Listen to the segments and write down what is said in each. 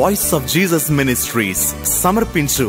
Voice of Jesus ministries సమర్పించు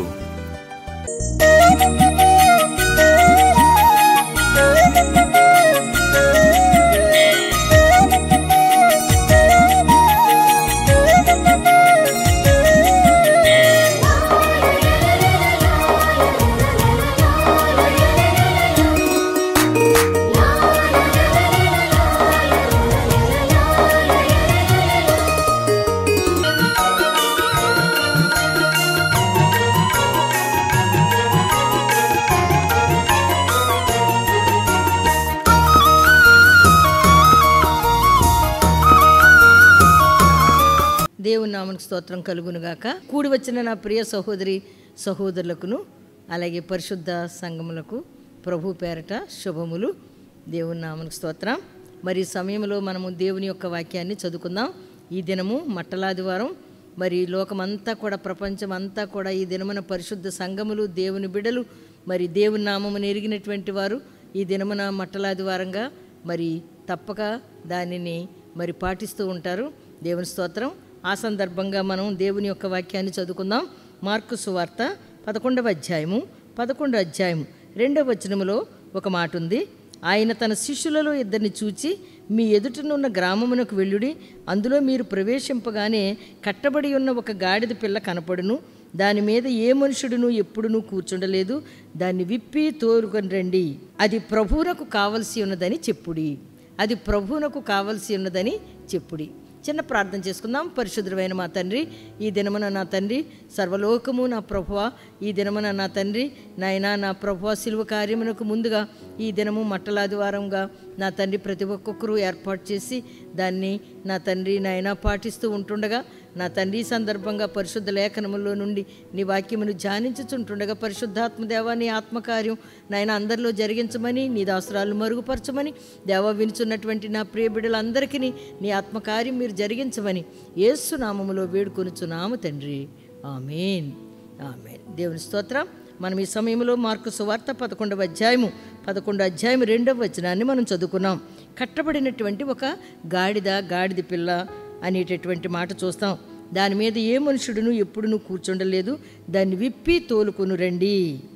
దేవుని నామనికి స్తోత్రం కలుగునుగాక కూడి వచ్చిన నా ప్రియ సహోదరి సహోదరులకును అలాగే పరిశుద్ధ సంఘములకు ప్రభు పేరట శుభములు దేవుని నామనికి స్తోత్రం మరి ఈ సమయంలో మనము దేవుని యొక్క వాక్యాన్ని చదువుకుందాం ఈ దినము మట్టలాదివారం మరి లోకమంతా కూడా ప్రపంచం అంతా కూడా ఈ దినమున పరిశుద్ధ సంఘములు దేవుని బిడలు మరి దేవుని నామమును ఎరిగినటువంటి వారు ఈ దినమున మట్టలాదివారంగా మరి తప్పక దానిని మరి పాటిస్తూ ఉంటారు దేవుని స్తోత్రం ఆ సందర్భంగా మనం దేవుని యొక్క వాక్యాన్ని చదువుకుందాం మార్కు సువార్త పదకొండవ అధ్యాయము పదకొండవ అధ్యాయము రెండవ వచనములో ఒక మాట ఉంది ఆయన తన శిష్యులలో ఇద్దరిని చూచి మీ ఎదుటనున్న గ్రామమునకు వెళ్ళుడి అందులో మీరు ప్రవేశింపగానే కట్టబడి ఉన్న ఒక గాడిద పిల్ల కనపడును దాని మీద ఏ మనుషుడును ఎప్పుడునూ కూర్చుండలేదు దాన్ని విప్పి తోరుకొని రండి అది ప్రభువునకు కావలసి ఉన్నదని చెప్పుడి అది ప్రభువునకు కావలసి ఉన్నదని చెప్పుడి చిన్న ప్రార్థన చేసుకుందాం పరిశుద్ధమైన మా తండ్రి ఈ దినమున నా తండ్రి సర్వలోకము నా ప్రభువ ఈ దినమున నా తండ్రి నాయన నా ప్రభువ శిలువ కార్యమునకు ముందుగా ఈ దినము మట్టలాదివారంగా నా తండ్రి ప్రతి ఒక్కొక్కరు ఏర్పాటు చేసి దాన్ని నా తండ్రి నాయన పాటిస్తూ ఉంటుండగా నా తండ్రి ఈ సందర్భంగా పరిశుద్ధ లేఖనములో నుండి నీ వాక్యమును ధ్యానించుచుంటుండగా పరిశుద్ధాత్మ దేవా నీ ఆత్మకార్యం నాయన అందరిలో జరిగించమని నీ దాసరాలను మరుగుపరచమని దేవ వినుచున్నటువంటి నా ప్రియ బిడ్డలందరికీ నీ ఆత్మకార్యం మీరు జరిగించమని యేసు నామములో వేడుకొనుచున్నాము తండ్రి ఆమెన్ ఆమెన్ దేవుని స్తోత్రం మనం ఈ సమయంలో మార్కు సువార్త పదకొండవ అధ్యాయము పదకొండవ అధ్యాయం రెండవ వచనాన్ని మనం చదువుకున్నాం కట్టబడినటువంటి ఒక గాడిద గాడిద పిల్ల అనేటటువంటి మాట చూస్తాం దాని మీద ఏ మనుషుడును ఎప్పుడునూ కూర్చుండలేదు దాన్ని విప్పి తోలుకొను రండి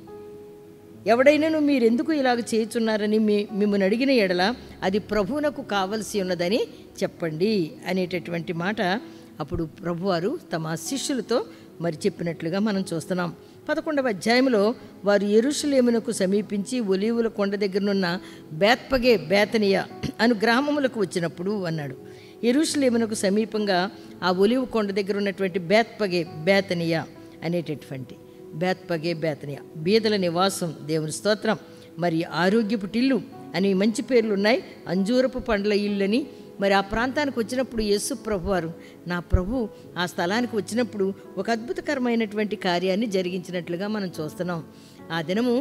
ఎవడైనాను మీరెందుకు ఇలాగ చేయుచున్నారని మీ మిమ్మల్ని అడిగిన ఎడల అది ప్రభువునకు కావలసి ఉన్నదని చెప్పండి అనేటటువంటి మాట అప్పుడు ప్రభువారు తమ శిష్యులతో మరి చెప్పినట్లుగా మనం చూస్తున్నాం పదకొండవ అధ్యాయంలో వారు ఎరుషులేమునకు సమీపించి ఒలీవుల కొండ దగ్గరనున్న బేత్పగే బేతనియ అను గ్రామములకు వచ్చినప్పుడు అన్నాడు ఎరుషులేమునకు సమీపంగా ఆ ఒలివు కొండ దగ్గర ఉన్నటువంటి బేత్పగే బేతనియ అనేటటువంటి బేత్పగే బేతనియ బీదల నివాసం దేవుని స్తోత్రం మరి ఆరోగ్యపు టిల్లు అని మంచి పేర్లు ఉన్నాయి అంజూరపు పండ్ల ఇల్లని మరి ఆ ప్రాంతానికి వచ్చినప్పుడు యేసు ప్రభు వారు నా ప్రభు ఆ స్థలానికి వచ్చినప్పుడు ఒక అద్భుతకరమైనటువంటి కార్యాన్ని జరిగించినట్లుగా మనం చూస్తున్నాం ఆ దినము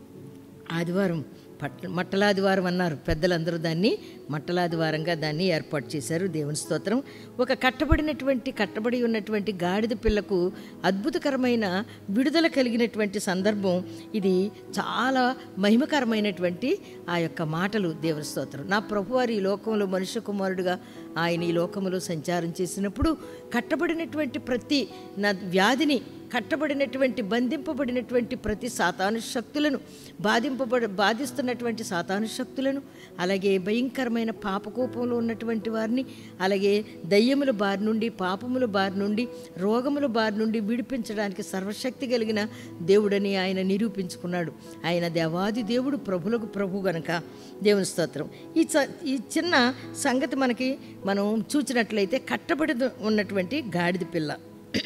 ఆదివారం పట్ మట్టలాదివారం అన్నారు పెద్దలందరూ దాన్ని మట్టలాదివారంగా దాన్ని ఏర్పాటు చేశారు దేవుని స్తోత్రం ఒక కట్టబడినటువంటి కట్టబడి ఉన్నటువంటి గాడిద పిల్లకు అద్భుతకరమైన విడుదల కలిగినటువంటి సందర్భం ఇది చాలా మహిమకరమైనటువంటి ఆ యొక్క మాటలు దేవుని స్తోత్రం నా ప్రభువారి ఈ లోకంలో మనుష్య కుమారుడుగా ఆయన ఈ లోకంలో సంచారం చేసినప్పుడు కట్టబడినటువంటి ప్రతి నా వ్యాధిని కట్టబడినటువంటి బంధింపబడినటువంటి ప్రతి సాతాను శక్తులను బాధింపబడి బాధిస్తున్నటువంటి సాతాను శక్తులను అలాగే భయంకరమైన పాపకోపంలో ఉన్నటువంటి వారిని అలాగే దయ్యముల బారి నుండి పాపముల బారి నుండి రోగముల బారి నుండి విడిపించడానికి సర్వశక్తి కలిగిన దేవుడని ఆయన నిరూపించుకున్నాడు ఆయన దేవాది దేవుడు ప్రభులకు ప్రభు గనక దేవుని స్తోత్రం ఈ చ ఈ చిన్న సంగతి మనకి మనం చూసినట్లయితే కట్టబడి ఉన్నటువంటి గాడిద పిల్ల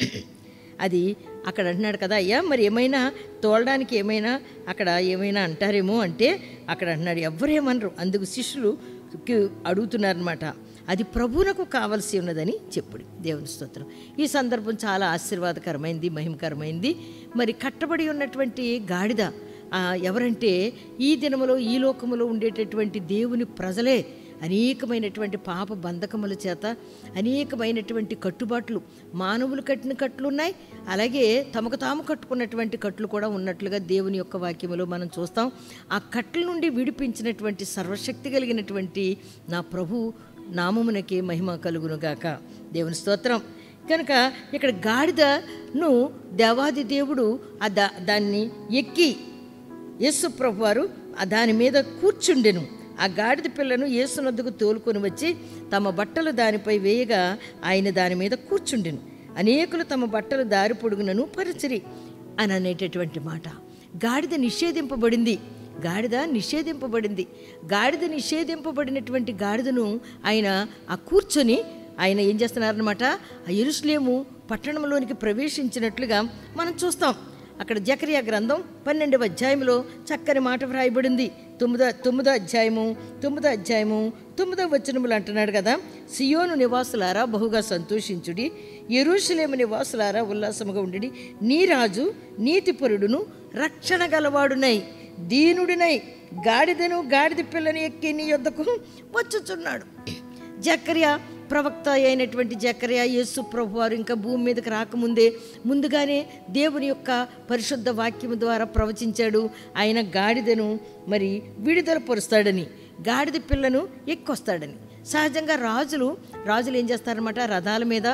అది అక్కడ అంటున్నాడు కదా అయ్యా మరి ఏమైనా తోలడానికి ఏమైనా అక్కడ ఏమైనా అంటారేమో అంటే అక్కడ అంటున్నాడు ఎవ్వరేమనరు అందుకు శిష్యులు అడుగుతున్నారనమాట అది ప్రభువునకు కావలసి ఉన్నదని చెప్పుడు దేవుని స్తోత్రం ఈ సందర్భం చాలా ఆశీర్వాదకరమైంది మహిమకరమైంది మరి కట్టబడి ఉన్నటువంటి గాడిద ఆ, ఎవరంటే ఈ దినములో ఈ లోకములో ఉండేటటువంటి దేవుని ప్రజలే అనేకమైనటువంటి పాప బంధకముల చేత అనేకమైనటువంటి కట్టుబాట్లు మానవులు కట్టిన కట్లు ఉన్నాయి అలాగే తమకు తాము కట్టుకున్నటువంటి కట్లు కూడా ఉన్నట్లుగా దేవుని యొక్క వాక్యములో మనం చూస్తాం ఆ కట్ల నుండి విడిపించినటువంటి సర్వశక్తి కలిగినటువంటి నా ప్రభు నామమునకే మహిమ కలుగునుగాక దేవుని స్తోత్రం కనుక ఇక్కడ గాడిదను దేవాది దేవుడు ఆ దా దాన్ని ఎక్కి యేసు ప్రభు వారు ఆ దాని మీద కూర్చుండెను ఆ గాడిద పిల్లను యేసునద్దుకు తోలుకొని వచ్చి తమ బట్టలు దానిపై వేయగా ఆయన దాని మీద కూర్చుండెను అనేకులు తమ బట్టలు దారి పొడుగునను పరిచిరి అని అనేటటువంటి మాట గాడిద నిషేధింపబడింది గాడిద నిషేధింపబడింది గాడిద నిషేధింపబడినటువంటి గాడిదను ఆయన ఆ కూర్చొని ఆయన ఏం చేస్తున్నారనమాట ఆ ఎరుసలేము పట్టణంలోనికి ప్రవేశించినట్లుగా మనం చూస్తాం అక్కడ జకరియా గ్రంథం పన్నెండవ అధ్యాయంలో చక్కని మాట వ్రాయబడింది తొమ్మిదో తొమ్మిదో అధ్యాయము తొమ్మిదో అధ్యాయము తొమ్మిదో వచనములు అంటున్నాడు కదా సియోను నివాసులారా బహుగా సంతోషించుడి ఎరుషలేము నివాసులారా ఉల్లాసముగా ఉండి నీ రాజు నీతిపరుడును రక్షణ గలవాడునై దీనుడినై గాడిదను గాడిద పిల్లని ఎక్కి నీ యొద్దకు వచ్చుచున్నాడు జకర్యా ప్రవక్త అయినటువంటి జకర్యా యేసు ప్రభు వారు ఇంకా భూమి మీదకి రాకముందే ముందుగానే దేవుని యొక్క పరిశుద్ధ వాక్యము ద్వారా ప్రవచించాడు ఆయన గాడిదను మరి విడుదల పరుస్తాడని గాడిద పిల్లను ఎక్కొస్తాడని సహజంగా రాజులు రాజులు ఏం చేస్తారన్నమాట రథాల మీద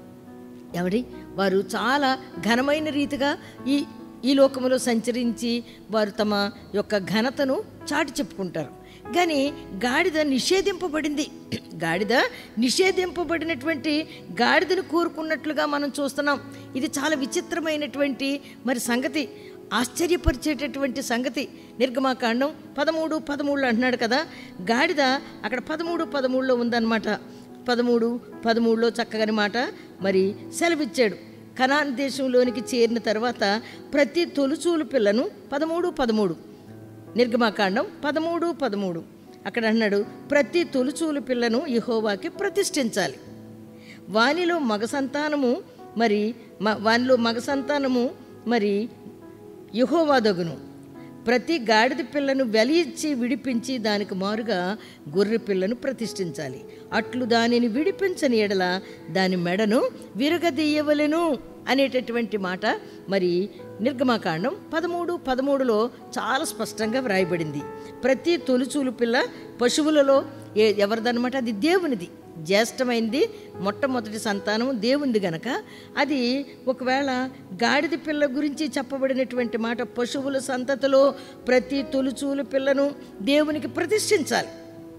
ఎవడి వారు చాలా ఘనమైన రీతిగా ఈ ఈ లోకములో సంచరించి వారు తమ యొక్క ఘనతను చాటి చెప్పుకుంటారు కానీ గాడిద నిషేధింపబడింది గాడిద నిషేధింపబడినటువంటి గాడిదను కోరుకున్నట్లుగా మనం చూస్తున్నాం ఇది చాలా విచిత్రమైనటువంటి మరి సంగతి ఆశ్చర్యపరిచేటటువంటి సంగతి నిర్గమాకాండం పదమూడు పదమూడులో అంటున్నాడు కదా గాడిద అక్కడ పదమూడు పదమూడులో ఉందన్నమాట పదమూడు పదమూడులో చక్కగాని మాట మరి సెలవిచ్చాడు కనాన్ దేశంలోనికి చేరిన తర్వాత ప్రతి తొలుచూలు పిల్లను పదమూడు పదమూడు నిర్గమాకాండం పదమూడు పదమూడు అక్కడ అన్నాడు ప్రతి తొలుచూలు పిల్లను యహోవాకి ప్రతిష్ఠించాలి వానిలో మగ సంతానము మరి మ- వానిలో మగ సంతానము మరి యహోవాదగును ప్రతి గాడిద పిల్లను వెలియించి విడిపించి దానికి మారుగా గొర్రె పిల్లను ప్రతిష్ఠించాలి అట్లు దానిని విడిపించని ఎడల దాని మెడను విరగదీయవలెను అనేటటువంటి మాట మరి నిర్గమాకాండం పదమూడు పదమూడులో చాలా స్పష్టంగా వ్రాయబడింది ప్రతి తొలుచూలు పిల్ల పశువులలో ఏ ఎవరిదన్నమాట అది దేవునిది జ్యేష్ఠమైంది మొట్టమొదటి సంతానం దేవుంది గనక అది ఒకవేళ గాడిద పిల్ల గురించి చెప్పబడినటువంటి మాట పశువుల సంతతిలో ప్రతి తొలుచూలు పిల్లను దేవునికి ప్రతిష్ఠించాలి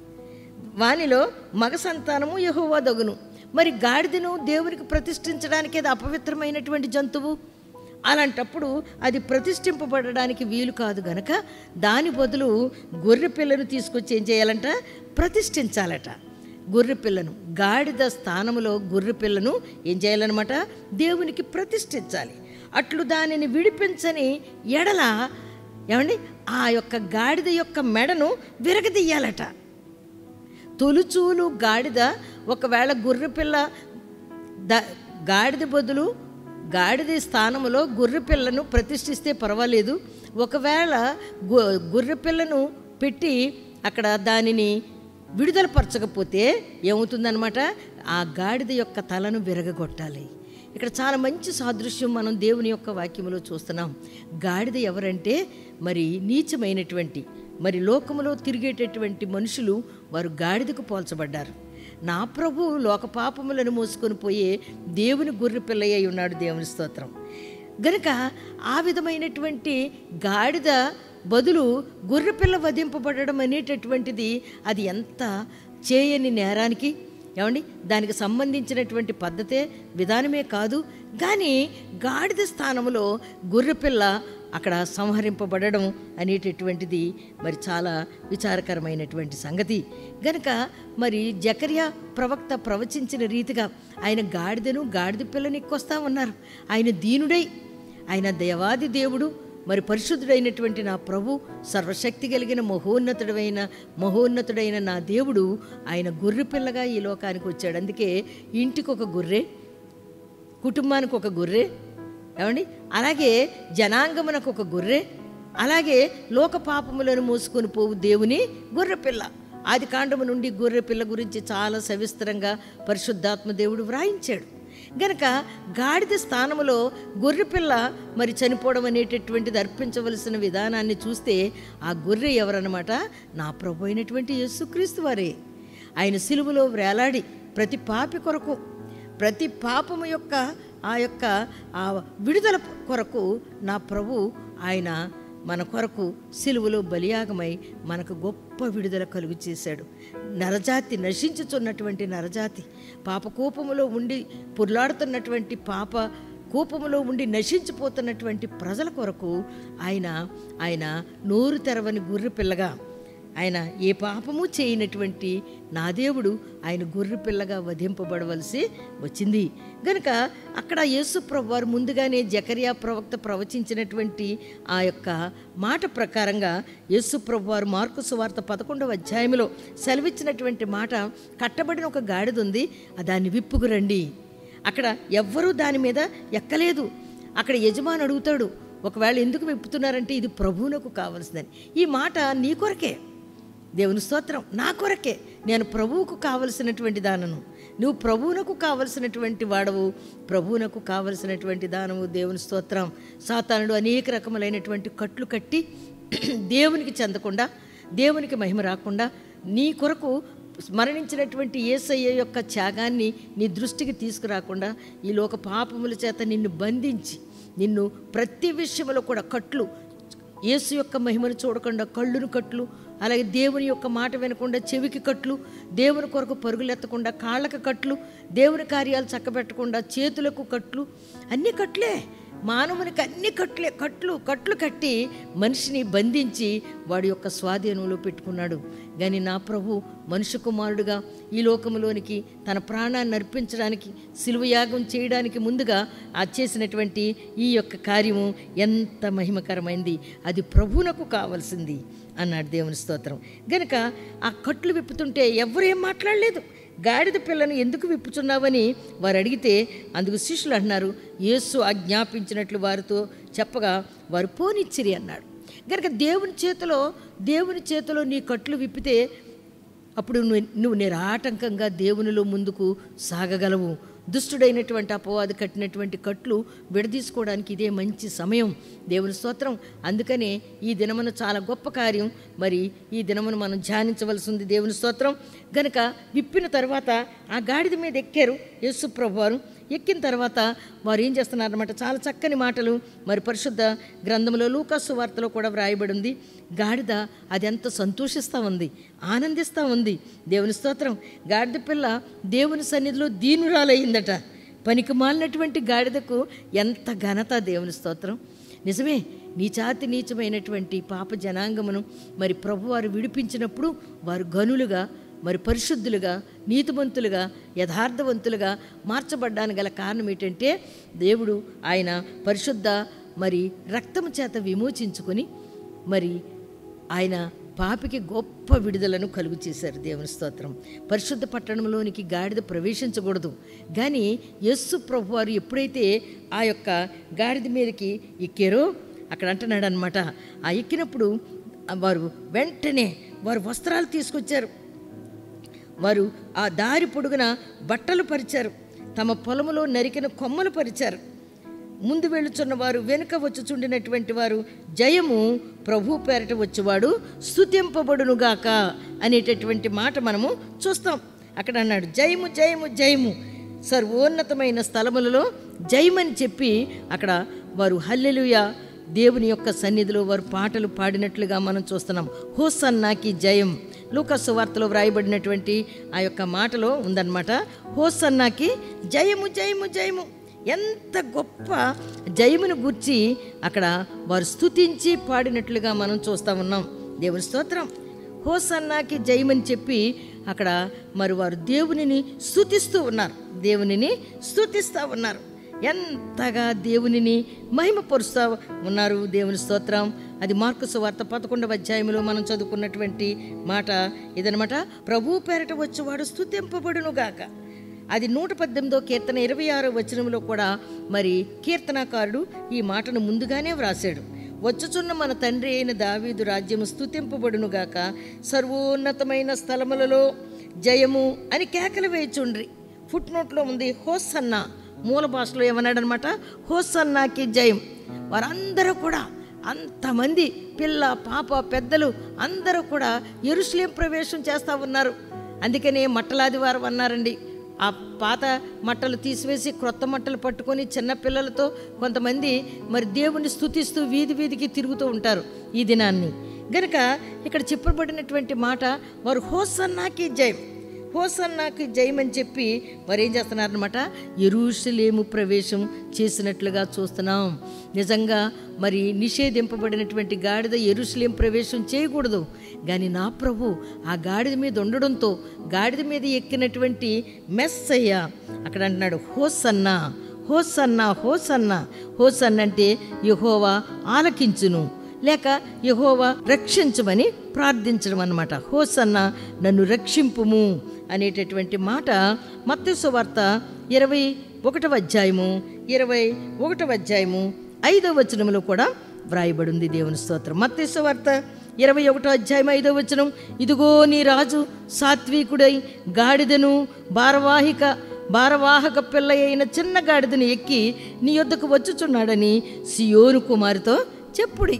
వానిలో మగ సంతానము యహోవా దగును మరి గాడిదను దేవునికి ప్రతిష్ఠించడానికి అది అపవిత్రమైనటువంటి జంతువు అలాంటప్పుడు అది ప్రతిష్ఠింపబడడానికి వీలు కాదు గనక దాని బదులు గొర్రె పిల్లను తీసుకొచ్చి ఏం చేయాలంట ప్రతిష్ఠించాలట గొర్రె పిల్లను గాడిద స్థానములో గొర్రె పిల్లను ఏం చేయాలన్నమాట దేవునికి ప్రతిష్ఠించాలి అట్లు దానిని విడిపించని ఎడల ఏమండి ఆ యొక్క గాడిద యొక్క మెడను విరగదీయాలట తొలుచూలు గాడిద ఒకవేళ గొర్రెపిల్ల ద గాడిద బదులు గాడిద స్థానంలో గొర్రెపిల్లను ప్రతిష్ఠిస్తే పర్వాలేదు ఒకవేళ గొ గొర్రెపిల్లను పెట్టి అక్కడ దానిని విడుదల పరచకపోతే ఏమవుతుందన్నమాట ఆ గాడిద యొక్క తలను విరగగొట్టాలి ఇక్కడ చాలా మంచి సాదృశ్యం మనం దేవుని యొక్క వాక్యములో చూస్తున్నాం గాడిద ఎవరంటే మరి నీచమైనటువంటి మరి లోకములో తిరిగేటటువంటి మనుషులు వారు గాడిదకు పోల్చబడ్డారు నా ప్రభు లోక పాపములను మోసుకొని పోయే దేవుని గొర్రె పిల్లయ్య ఉన్నాడు దేవుని స్తోత్రం గనుక ఆ విధమైనటువంటి గాడిద బదులు గొర్రెపిల్ల వధింపబడడం అనేటటువంటిది అది ఎంత చేయని నేరానికి ఏమండి దానికి సంబంధించినటువంటి పద్ధతే విధానమే కాదు కానీ గాడిద స్థానంలో గొర్రెపిల్ల అక్కడ సంహరింపబడడం అనేటటువంటిది మరి చాలా విచారకరమైనటువంటి సంగతి గనక మరి జకర్యా ప్రవక్త ప్రవచించిన రీతిగా ఆయన గాడిదను గాడిద పిల్లని ఎక్కొస్తా ఉన్నారు ఆయన దీనుడై ఆయన దేవాది దేవుడు మరి పరిశుద్ధుడైనటువంటి నా ప్రభు సర్వశక్తి కలిగిన మహోన్నతుడైన మహోన్నతుడైన నా దేవుడు ఆయన గొర్రె పిల్లగా ఈ లోకానికి వచ్చాడు అందుకే ఇంటికి ఒక గొర్రె కుటుంబానికి ఒక గొర్రె ఏమండి అలాగే జనాంగమునకు ఒక గొర్రె అలాగే లోక పాపములను మోసుకొని పోవు దేవుని గొర్రె పిల్ల ఆది కాండము నుండి గొర్రె పిల్ల గురించి చాలా సవిస్తరంగా పరిశుద్ధాత్మ దేవుడు వ్రాయించాడు గనక గాడిద స్థానములో గొర్రెపిల్ల మరి చనిపోవడం అనేటటువంటిది అర్పించవలసిన విధానాన్ని చూస్తే ఆ గొర్రె ఎవరన్నమాట నా ప్రభు అయినటువంటి యేసుక్రీస్తు వారే ఆయన సిలువలో వేలాడి ప్రతి పాపి కొరకు ప్రతి పాపము యొక్క ఆ యొక్క ఆ విడుదల కొరకు నా ప్రభు ఆయన మన కొరకు సిలువలో బలియాగమై మనకు గొప్ప విడుదల కలుగు చేశాడు నరజాతి నశించుచున్నటువంటి నరజాతి పాప కోపములో ఉండి పుర్లాడుతున్నటువంటి పాప కోపములో ఉండి నశించిపోతున్నటువంటి ప్రజల కొరకు ఆయన ఆయన నోరు తెరవని గొర్రె పిల్లగా ఆయన ఏ పాపము చేయనటువంటి నా దేవుడు ఆయన గొర్రె పిల్లగా వధింపబడవలసి వచ్చింది గనుక అక్కడ యేసుప్రభు వారు ముందుగానే జకరియా ప్రవక్త ప్రవచించినటువంటి ఆ యొక్క మాట ప్రకారంగా యేసుప్రభు వారు మార్కు సువార్త పదకొండవ అధ్యాయంలో సెలవిచ్చినటువంటి మాట కట్టబడిన ఒక గాడిద ఉంది ఆ దాన్ని విప్పుకురండి అక్కడ ఎవ్వరూ దాని మీద ఎక్కలేదు అక్కడ యజమాని అడుగుతాడు ఒకవేళ ఎందుకు విప్పుతున్నారంటే ఇది ప్రభువునకు కావలసిందని ఈ మాట నీ కొరకే దేవుని స్తోత్రం నా కొరకే నేను ప్రభువుకు కావలసినటువంటి దానను నువ్వు ప్రభువునకు కావలసినటువంటి వాడవు ప్రభువునకు కావలసినటువంటి దానము దేవుని స్తోత్రం సాతానుడు అనేక రకములైనటువంటి కట్లు కట్టి దేవునికి చెందకుండా దేవునికి మహిమ రాకుండా నీ కొరకు మరణించినటువంటి ఏసయ్య యొక్క త్యాగాన్ని నీ దృష్టికి తీసుకురాకుండా ఈ లోక పాపముల చేత నిన్ను బంధించి నిన్ను ప్రతి విషయంలో కూడా కట్లు యేసు యొక్క మహిమను చూడకుండా కళ్ళును కట్లు అలాగే దేవుని యొక్క మాట వినకుండా చెవికి కట్లు దేవుని కొరకు పరుగులెత్తకుండా కాళ్ళకు కట్లు దేవుని కార్యాలు చక్కబెట్టకుండా చేతులకు కట్లు అన్ని కట్లే మానవునికి అన్ని కట్లే కట్లు కట్లు కట్టి మనిషిని బంధించి వాడి యొక్క స్వాధీనంలో పెట్టుకున్నాడు కానీ నా ప్రభు మనుష్య కుమారుడుగా ఈ లోకంలోనికి తన ప్రాణాన్ని అర్పించడానికి సిలువయాగం చేయడానికి ముందుగా ఆ చేసినటువంటి ఈ యొక్క కార్యము ఎంత మహిమకరమైంది అది ప్రభువునకు కావలసింది అన్నాడు దేవుని స్తోత్రం గనుక ఆ కట్లు విప్పుతుంటే ఎవరేం మాట్లాడలేదు గాడిద పిల్లను ఎందుకు విప్పుచున్నావని వారు అడిగితే అందుకు శిష్యులు అంటున్నారు యేసు ఆజ్ఞాపించినట్లు వారితో చెప్పగా వారు పోనిచ్చిరి అన్నాడు గనుక దేవుని చేతిలో దేవుని చేతిలో నీ కట్లు విప్పితే అప్పుడు నువ్వు నువ్వు నిరాటంకంగా దేవునిలో ముందుకు సాగగలవు దుష్టుడైనటువంటి అపవాది కట్టినటువంటి కట్లు విడదీసుకోవడానికి ఇదే మంచి సమయం దేవుని స్తోత్రం అందుకనే ఈ దినమున చాలా గొప్ప కార్యం మరి ఈ దినమును మనం ధ్యానించవలసి ఉంది దేవుని స్తోత్రం గనుక విప్పిన తర్వాత ఆ గాడిద మీద ఎక్కారు యేసు ప్రభు వారు ఎక్కిన తర్వాత వారు ఏం చేస్తున్నారన్నమాట చాలా చక్కని మాటలు మరి పరిశుద్ధ గ్రంథంలో లూకాసు వార్తలో కూడా వ్రాయబడి ఉంది గాడిద అది ఎంత సంతోషిస్తూ ఉంది ఆనందిస్తూ ఉంది దేవుని స్తోత్రం గాడిద పిల్ల దేవుని సన్నిధిలో దీనురాలయ్యిందట పనికి మాలినటువంటి గాడిదకు ఎంత ఘనత దేవుని స్తోత్రం నిజమే నీచాతి నీచమైనటువంటి పాప జనాంగమును మరి ప్రభువారు విడిపించినప్పుడు వారు గనులుగా మరి పరిశుద్ధులుగా నీతిమంతులుగా యథార్థవంతులుగా మార్చబడ్డానికి గల కారణం ఏంటంటే దేవుడు ఆయన పరిశుద్ధ మరి రక్తము చేత విమోచించుకొని మరి ఆయన పాపికి గొప్ప విడుదలను కలుగు చేశారు దేవుని స్తోత్రం పరిశుద్ధ పట్టణంలోనికి గాడిద ప్రవేశించకూడదు కానీ యస్సు ప్రభు వారు ఎప్పుడైతే ఆ యొక్క గాడిద మీదకి ఎక్కారో అక్కడ అంటున్నాడు అనమాట ఆ ఎక్కినప్పుడు వారు వెంటనే వారు వస్త్రాలు తీసుకొచ్చారు వారు ఆ దారి పొడుగున బట్టలు పరిచారు తమ పొలములో నరికిన కొమ్మలు పరిచారు ముందు వెళ్ళుచున్న వారు వెనుక వచ్చుచుండినటువంటి వారు జయము ప్రభు పేరట వచ్చేవాడు స్థుతింపబడునుగాక అనేటటువంటి మాట మనము చూస్తాం అక్కడ అన్నాడు జయము జయము జయము సర్వోన్నతమైన స్థలములలో జయమని చెప్పి అక్కడ వారు హల్లెలుయా దేవుని యొక్క సన్నిధిలో వారు పాటలు పాడినట్లుగా మనం చూస్తున్నాం హోసన్నాకి జయం లూకస్సు వార్తలో వ్రాయబడినటువంటి ఆ యొక్క మాటలో ఉందన్నమాట హోసన్నాకి జయము జయము జయము ఎంత గొప్ప జయమును గూర్చి అక్కడ వారు స్తుతించి పాడినట్లుగా మనం చూస్తూ ఉన్నాం దేవుని స్తోత్రం హోసన్నాకి జయమని చెప్పి అక్కడ మరి వారు దేవునిని స్తుతిస్తూ ఉన్నారు దేవునిని స్తుతిస్తూ ఉన్నారు ఎంతగా దేవునిని మహిమపరుస్తూ ఉన్నారు దేవుని స్తోత్రం అది మార్కు వార్త పదకొండవ అధ్యాయంలో మనం చదువుకున్నటువంటి మాట ఇదనమాట ప్రభు పేరట వచ్చేవాడు స్తుతింపబడునుగాక అది నూట పద్దెనిమిదో కీర్తన ఇరవై ఆరో వచనంలో కూడా మరి కీర్తనాకారుడు ఈ మాటను ముందుగానే వ్రాసాడు వచ్చుచున్న మన తండ్రి అయిన దావీదు రాజ్యము స్తుతింపబడునుగాక సర్వోన్నతమైన స్థలములలో జయము అని కేకలు వేయుచుండ్రి ఫుట్ నోట్లో ఉంది హోసన్న మూల భాషలో ఏమన్నాడనమాట హోసన్నాకి జయం వారందరూ కూడా అంతమంది పిల్ల పాప పెద్దలు అందరూ కూడా ఎరుసలేం ప్రవేశం చేస్తూ ఉన్నారు అందుకనే మట్టలాదివారం అన్నారండి ఆ పాత మట్టలు తీసివేసి క్రొత్త మట్టలు పట్టుకొని చిన్న పిల్లలతో కొంతమంది మరి దేవుణ్ణి స్తుతిస్తూ వీధి వీధికి తిరుగుతూ ఉంటారు ఈ దినాన్ని గనుక ఇక్కడ చెప్పబడినటువంటి మాట వారు హోసన్నాకి జయం హోసన్నాకి జయం అని చెప్పి వారు ఏం చేస్తున్నారనమాట ఎరుషలేము ప్రవేశం చేసినట్లుగా చూస్తున్నాం నిజంగా మరి నిషేధింపబడినటువంటి గాడిద ఎరుషలేం ప్రవేశం చేయకూడదు కానీ నా ప్రభు ఆ గాడిద మీద ఉండడంతో గాడిద మీద ఎక్కినటువంటి మెస్ అయ్యా అక్కడ అంటున్నాడు హోసన్న హోసన్న హోసన్న హోసన్న అంటే యహోవా ఆలకించును లేక యహోవా రక్షించమని ప్రార్థించడం అన్నమాట హోసన్న నన్ను రక్షింపుము అనేటటువంటి మాట మత్తసు వార్త ఇరవై ఒకటవ అధ్యాయము ఇరవై ఒకటవ అధ్యాయము ఐదవ వచనంలో కూడా వ్రాయబడింది దేవుని స్తోత్రం మత్తసు వార్త ఇరవై ఒకటో అధ్యాయం ఐదో వచనం ఇదిగో నీ రాజు సాత్వికుడై గాడిదను భారవాహిక భారవాహక పిల్ల అయిన చిన్న గాడిదను ఎక్కి నీ యొద్దకు వచ్చుచున్నాడని సియోను కుమారుతో చెప్పుడి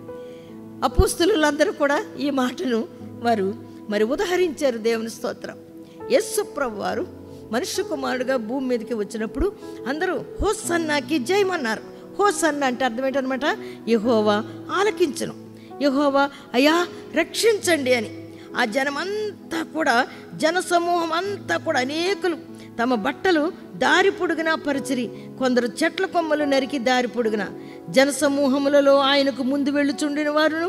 అపోస్తులందరూ కూడా ఈ మాటను వారు మరి ఉదహరించారు దేవుని స్తోత్రం యస్సు ప్రభు వారు మనుష్య కుమారుడుగా భూమి మీదకి వచ్చినప్పుడు అందరూ హోసన్నాకి జయమన్నారు హోసన్న అంటే అర్థం ఏంటనమాట యహోవా ఆలకించను యహోవా అయ్యా రక్షించండి అని ఆ జనమంతా కూడా జనసమూహం అంతా కూడా అనేకులు తమ బట్టలు దారి పొడుగున పరిచిరి కొందరు చెట్ల కొమ్మలు నరికి దారి పొడుగున జనసమూహములలో ఆయనకు ముందు వెళ్ళుచుండిన వారును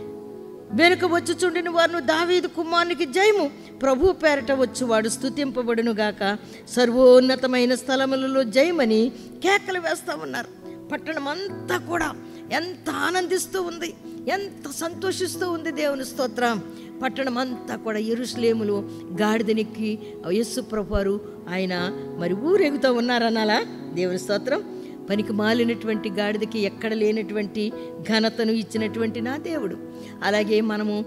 వెనుక వచ్చుచుండిన వారును దావీదు కుమారునికి జయము ప్రభు పేరట వచ్చువాడు స్థుతింపబడును గాక సర్వోన్నతమైన స్థలములలో జయమని కేకలు వేస్తా ఉన్నారు పట్టణం అంతా కూడా ఎంత ఆనందిస్తూ ఉంది ఎంత సంతోషిస్తూ ఉంది దేవుని స్తోత్రం పట్టణం అంతా కూడా ఎరుసలేములు గాడిదనెక్కి యస్సు ప్రభువారు ఆయన మరి ఊరెగుతూ ఉన్నారనాలా దేవుని స్తోత్రం పనికి మాలినటువంటి గాడిదకి ఎక్కడ లేనటువంటి ఘనతను ఇచ్చినటువంటి నా దేవుడు అలాగే మనము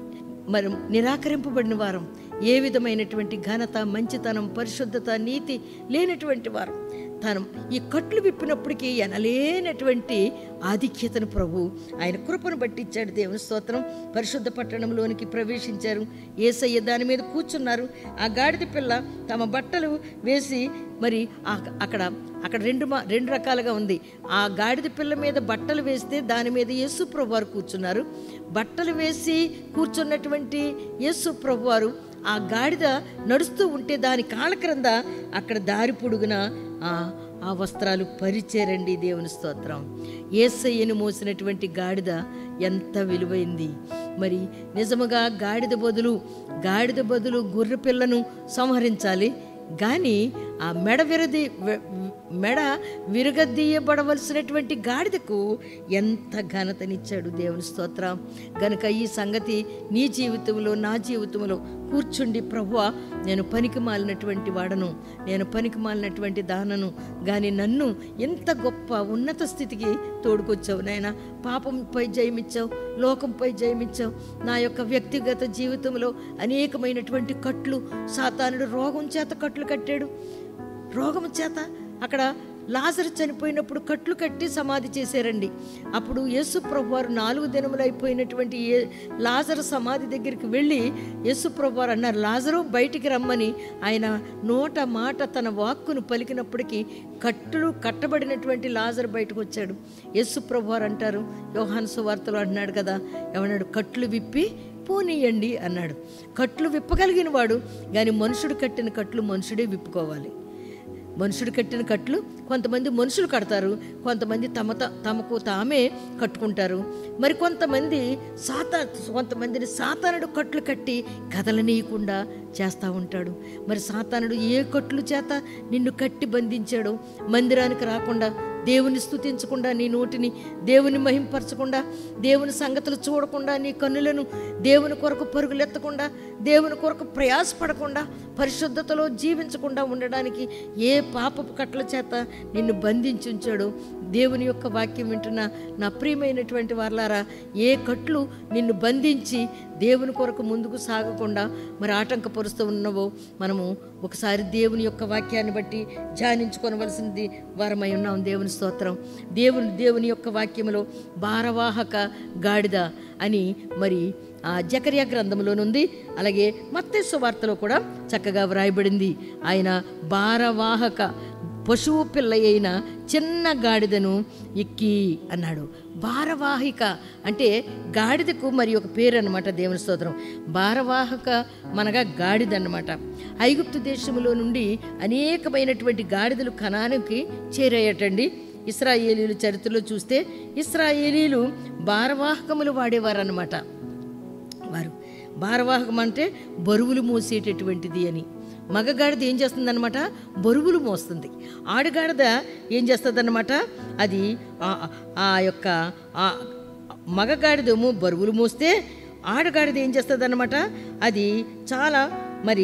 మరి నిరాకరింపబడిన వారం ఏ విధమైనటువంటి ఘనత మంచితనం పరిశుద్ధత నీతి లేనటువంటి వారం తను ఈ కట్లు విప్పినప్పటికీ ఎనలేనటువంటి ఆధిక్యతను ప్రభు ఆయన కృపను బట్టి ఇచ్చాడు దేవుని స్తోత్రం పరిశుద్ధ పట్టణంలోనికి ప్రవేశించారు ఏసయ్య దాని మీద కూర్చున్నారు ఆ గాడిద పిల్ల తమ బట్టలు వేసి మరి ఆ- అక్కడ అక్కడ రెండు మా రెండు రకాలుగా ఉంది ఆ గాడిద పిల్ల మీద బట్టలు వేస్తే దాని మీద యేసు ప్రభు వారు కూర్చున్నారు బట్టలు వేసి కూర్చున్నటువంటి యేసు ప్రభు వారు ఆ గాడిద నడుస్తూ ఉంటే దాని కాళ్ళ క్రింద అక్కడ దారి పొడుగున ఆ ఆ వస్త్రాలు పరిచేరండి దేవుని స్తోత్రం ఏసయ్యను మోసినటువంటి గాడిద ఎంత విలువైంది మరి నిజముగా గాడిద బదులు గాడిద బదులు గొర్రె పిల్లను సంహరించాలి కానీ ఆ మెడ విరది వె- మెడ విరగదీయబడవలసినటువంటి గాడిదకు ఎంత ఘనతనిచ్చాడు దేవుని స్తోత్రం గనుక ఈ సంగతి నీ జీవితంలో నా జీవితంలో కూర్చుండి ప్రభువా నేను పనికి మాలినటువంటి వాడను నేను పనికి మాలినటువంటి దానను కానీ నన్ను ఎంత గొప్ప ఉన్నత స్థితికి తోడుకొచ్చావు నాయన పాపంపై జయమిచ్చావు లోకంపై జయమిచ్చావు నా యొక్క వ్యక్తిగత జీవితంలో అనేకమైనటువంటి కట్లు సాతానుడు రోగం చేత కట్లు కట్టాడు రోగం చేత అక్కడ లాజరు చనిపోయినప్పుడు కట్లు కట్టి సమాధి చేశారండి అప్పుడు యేసు ప్రభువారు నాలుగు దినములు అయిపోయినటువంటి ఏ లాజరు సమాధి దగ్గరికి వెళ్ళి యేసు ప్రభువారు అన్నారు లాజరు బయటికి రమ్మని ఆయన నోట మాట తన వాక్కును పలికినప్పటికీ కట్టులు కట్టబడినటువంటి లాజరు బయటకు వచ్చాడు యేసు ప్రభువారు అంటారు యోహాను సువార్తలో అంటున్నాడు కదా ఏమన్నాడు కట్లు విప్పి పోనీయండి అన్నాడు కట్లు విప్పగలిగిన వాడు కానీ మనుషుడు కట్టిన కట్లు మనుషుడే విప్పుకోవాలి మనుషుడు కట్టిన కట్లు కొంతమంది మనుషులు కడతారు కొంతమంది తమ త- తమకు తామే కట్టుకుంటారు మరి కొంతమంది సాతా కొంతమందిని సాతానుడు కట్లు కట్టి కదలనీయకుండా చేస్తూ ఉంటాడు మరి సాతానుడు ఏ కట్లు చేత నిన్ను కట్టి బంధించాడో మందిరానికి రాకుండా దేవుని స్తుతించకుండా నీ నోటిని దేవుని మహింపరచకుండా దేవుని సంగతులు చూడకుండా నీ కన్నులను దేవుని కొరకు పరుగులెత్తకుండా దేవుని కొరకు ప్రయాసపడకుండా పరిశుద్ధతలో జీవించకుండా ఉండడానికి ఏ పాపపు కట్ల చేత నిన్ను బంధించి ఉంచాడో దేవుని యొక్క వాక్యం వింటున్న నా ప్రియమైనటువంటి వార్లారా ఏ కట్లు నిన్ను బంధించి దేవుని కొరకు ముందుకు సాగకుండా మరి ఆటంకపరుస్తూ ఉన్నవో మనము ఒకసారి దేవుని యొక్క వాక్యాన్ని బట్టి ధ్యానించుకొనవలసింది వారమై ఉన్నాం దేవుని స్తోత్రం దేవుని దేవుని యొక్క వాక్యములో భారవాహక గాడిద అని మరి ఆ జకర్యా గ్రంథంలోనుంది అలాగే మత్తేసు వార్తలో కూడా చక్కగా వ్రాయబడింది ఆయన భారవాహక పశువు పిల్ల అయిన చిన్న గాడిదను ఎక్కి అన్నాడు భారవాహిక అంటే గాడిదకు మరి ఒక పేరు అనమాట దేవుని స్తోత్రం భారవాహక మనగా గాడిద అన్నమాట ఐగుప్తు దేశంలో నుండి అనేకమైనటువంటి గాడిదలు కణానికి చేరాయటండి ఇస్రాయేలీలు చరిత్రలో చూస్తే ఇస్రాయేలీలు భారవాహకములు వాడేవారన్నమాట వారు భారవాహకం అంటే బరువులు మోసేటటువంటిది అని మగగాడిద ఏం చేస్తుందన్నమాట బరువులు మోస్తుంది ఆడగాడిద ఏం చేస్తుందన్నమాట అది ఆ- ఆ యొక్క ఆ మగగాడిదేమో బరువులు మోస్తే ఆడగాడిద ఏం చేస్తుందన్నమాట అది చాలా మరి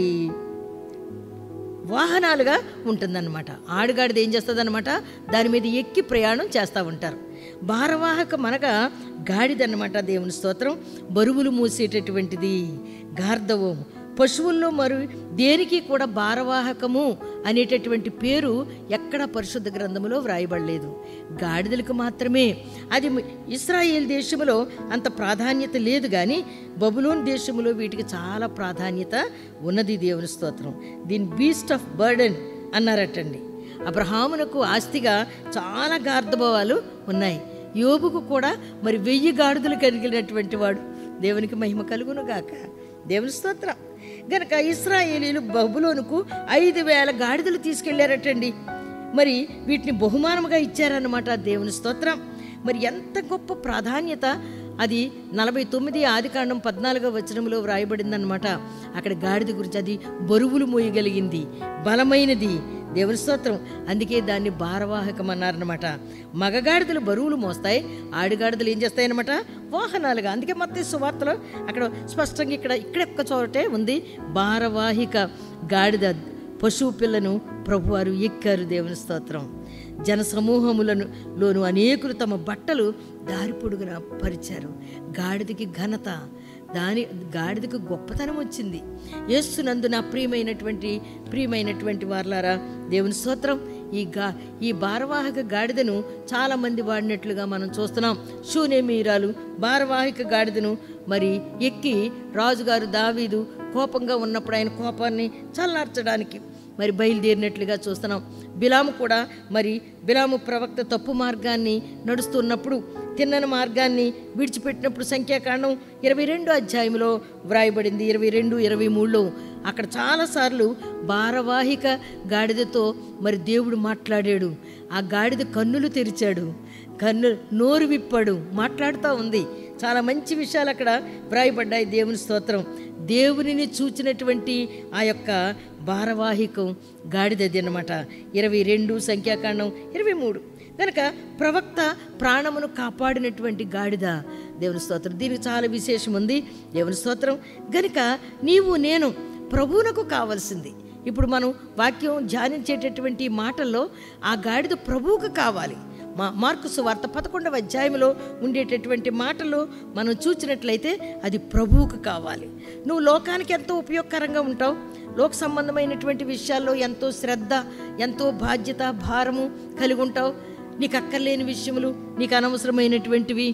వాహనాలుగా ఉంటుందన్నమాట ఆడుగాడిది ఏం చేస్తుందన్నమాట దాని మీద ఎక్కి ప్రయాణం చేస్తూ ఉంటారు భారవాహక మనగా గాడిదన్నమాట దేవుని స్తోత్రం బరువులు మూసేటటువంటిది గార్ధవం పశువుల్లో మరి దేనికి కూడా భారవాహకము అనేటటువంటి పేరు ఎక్కడ పరిశుద్ధ గ్రంథములో వ్రాయబడలేదు గాడిదలకు మాత్రమే అది ఇస్రాయేల్ దేశంలో అంత ప్రాధాన్యత లేదు కానీ బబులోన్ దేశంలో వీటికి చాలా ప్రాధాన్యత ఉన్నది దేవుని స్తోత్రం దీని బీస్ట్ ఆఫ్ బర్డెన్ అన్నారటండి అబ్రహామునకు ఆస్తిగా చాలా గార్ధభావాలు ఉన్నాయి యోబుకు కూడా మరి వెయ్యి గాడిదలు కలిగినటువంటి వాడు దేవునికి మహిమ కలుగును గాక దేవుని స్తోత్రం గనక ఇస్రాయేలీలు బబులోనుకు ఐదు వేల గాడిదలు తీసుకెళ్లారటండి మరి వీటిని బహుమానముగా ఇచ్చారన్నమాట దేవుని స్తోత్రం మరి ఎంత గొప్ప ప్రాధాన్యత అది నలభై తొమ్మిది ఆదికాండం పద్నాలుగో వచనంలో వ్రాయబడిందనమాట అక్కడ గాడిద గురించి అది బరువులు మోయగలిగింది బలమైనది దేవుని స్తోత్రం అందుకే దాన్ని భారవాహకం అన్నారనమాట మగగాడిదలు బరువులు మోస్తాయి ఆడిగాడిదలు ఏం చేస్తాయన్నమాట వాహనాలుగా అందుకే మత్త సువార్తలో అక్కడ స్పష్టంగా ఇక్కడ ఇక్కడ ఒక్క చోటే ఉంది భారవాహిక గాడిద పశువు పిల్లను ప్రభువారు ఎక్కారు దేవుని స్తోత్రం జన సమూహములను లోను అనేకులు తమ బట్టలు దారి పొడుగున పరిచారు గాడిదకి ఘనత దాని గాడిదకు గొప్పతనం వచ్చింది యేసునందు నా ప్రియమైనటువంటి ప్రియమైనటువంటి వార్లారా దేవుని స్తోత్రం ఈ గా ఈ భారవాహక గాడిదను చాలామంది వాడినట్లుగా మనం చూస్తున్నాం శూనేమీరాలు భారవాహిక గాడిదను మరి ఎక్కి రాజుగారు దావీదు కోపంగా ఉన్నప్పుడు ఆయన కోపాన్ని చల్లార్చడానికి మరి బయలుదేరినట్లుగా చూస్తున్నాం బిలాము కూడా మరి బిలాము ప్రవక్త తప్పు మార్గాన్ని నడుస్తున్నప్పుడు తిన్నని మార్గాన్ని విడిచిపెట్టినప్పుడు సంఖ్యాకాండం ఇరవై రెండు అధ్యాయంలో వ్రాయబడింది ఇరవై రెండు ఇరవై మూడులో అక్కడ చాలాసార్లు భారవాహిక గాడిదతో మరి దేవుడు మాట్లాడాడు ఆ గాడిద కన్నులు తెరిచాడు కన్ను నోరు విప్పాడు మాట్లాడుతూ ఉంది చాలా మంచి విషయాలు అక్కడ వ్రాయబడ్డాయి దేవుని స్తోత్రం దేవునిని చూచినటువంటి ఆ యొక్క భారవాహికం గాడిదది అన్నమాట ఇరవై రెండు సంఖ్యాకాండం ఇరవై మూడు కనుక ప్రవక్త ప్రాణమును కాపాడినటువంటి గాడిద దేవుని స్తోత్రం దీనికి చాలా విశేషం ఉంది దేవుని స్తోత్రం గనుక నీవు నేను ప్రభువునకు కావాల్సింది ఇప్పుడు మనం వాక్యం ధ్యానించేటటువంటి మాటల్లో ఆ గాడిద ప్రభువుకు కావాలి మా మార్కు సువార్త పదకొండవ అధ్యాయంలో ఉండేటటువంటి మాటలు మనం చూసినట్లయితే అది ప్రభువుకు కావాలి నువ్వు లోకానికి ఎంతో ఉపయోగకరంగా ఉంటావు లోక సంబంధమైనటువంటి విషయాల్లో ఎంతో శ్రద్ధ ఎంతో బాధ్యత భారము కలిగి ఉంటావు నీకు అక్కర్లేని విషయములు నీకు అనవసరమైనటువంటివి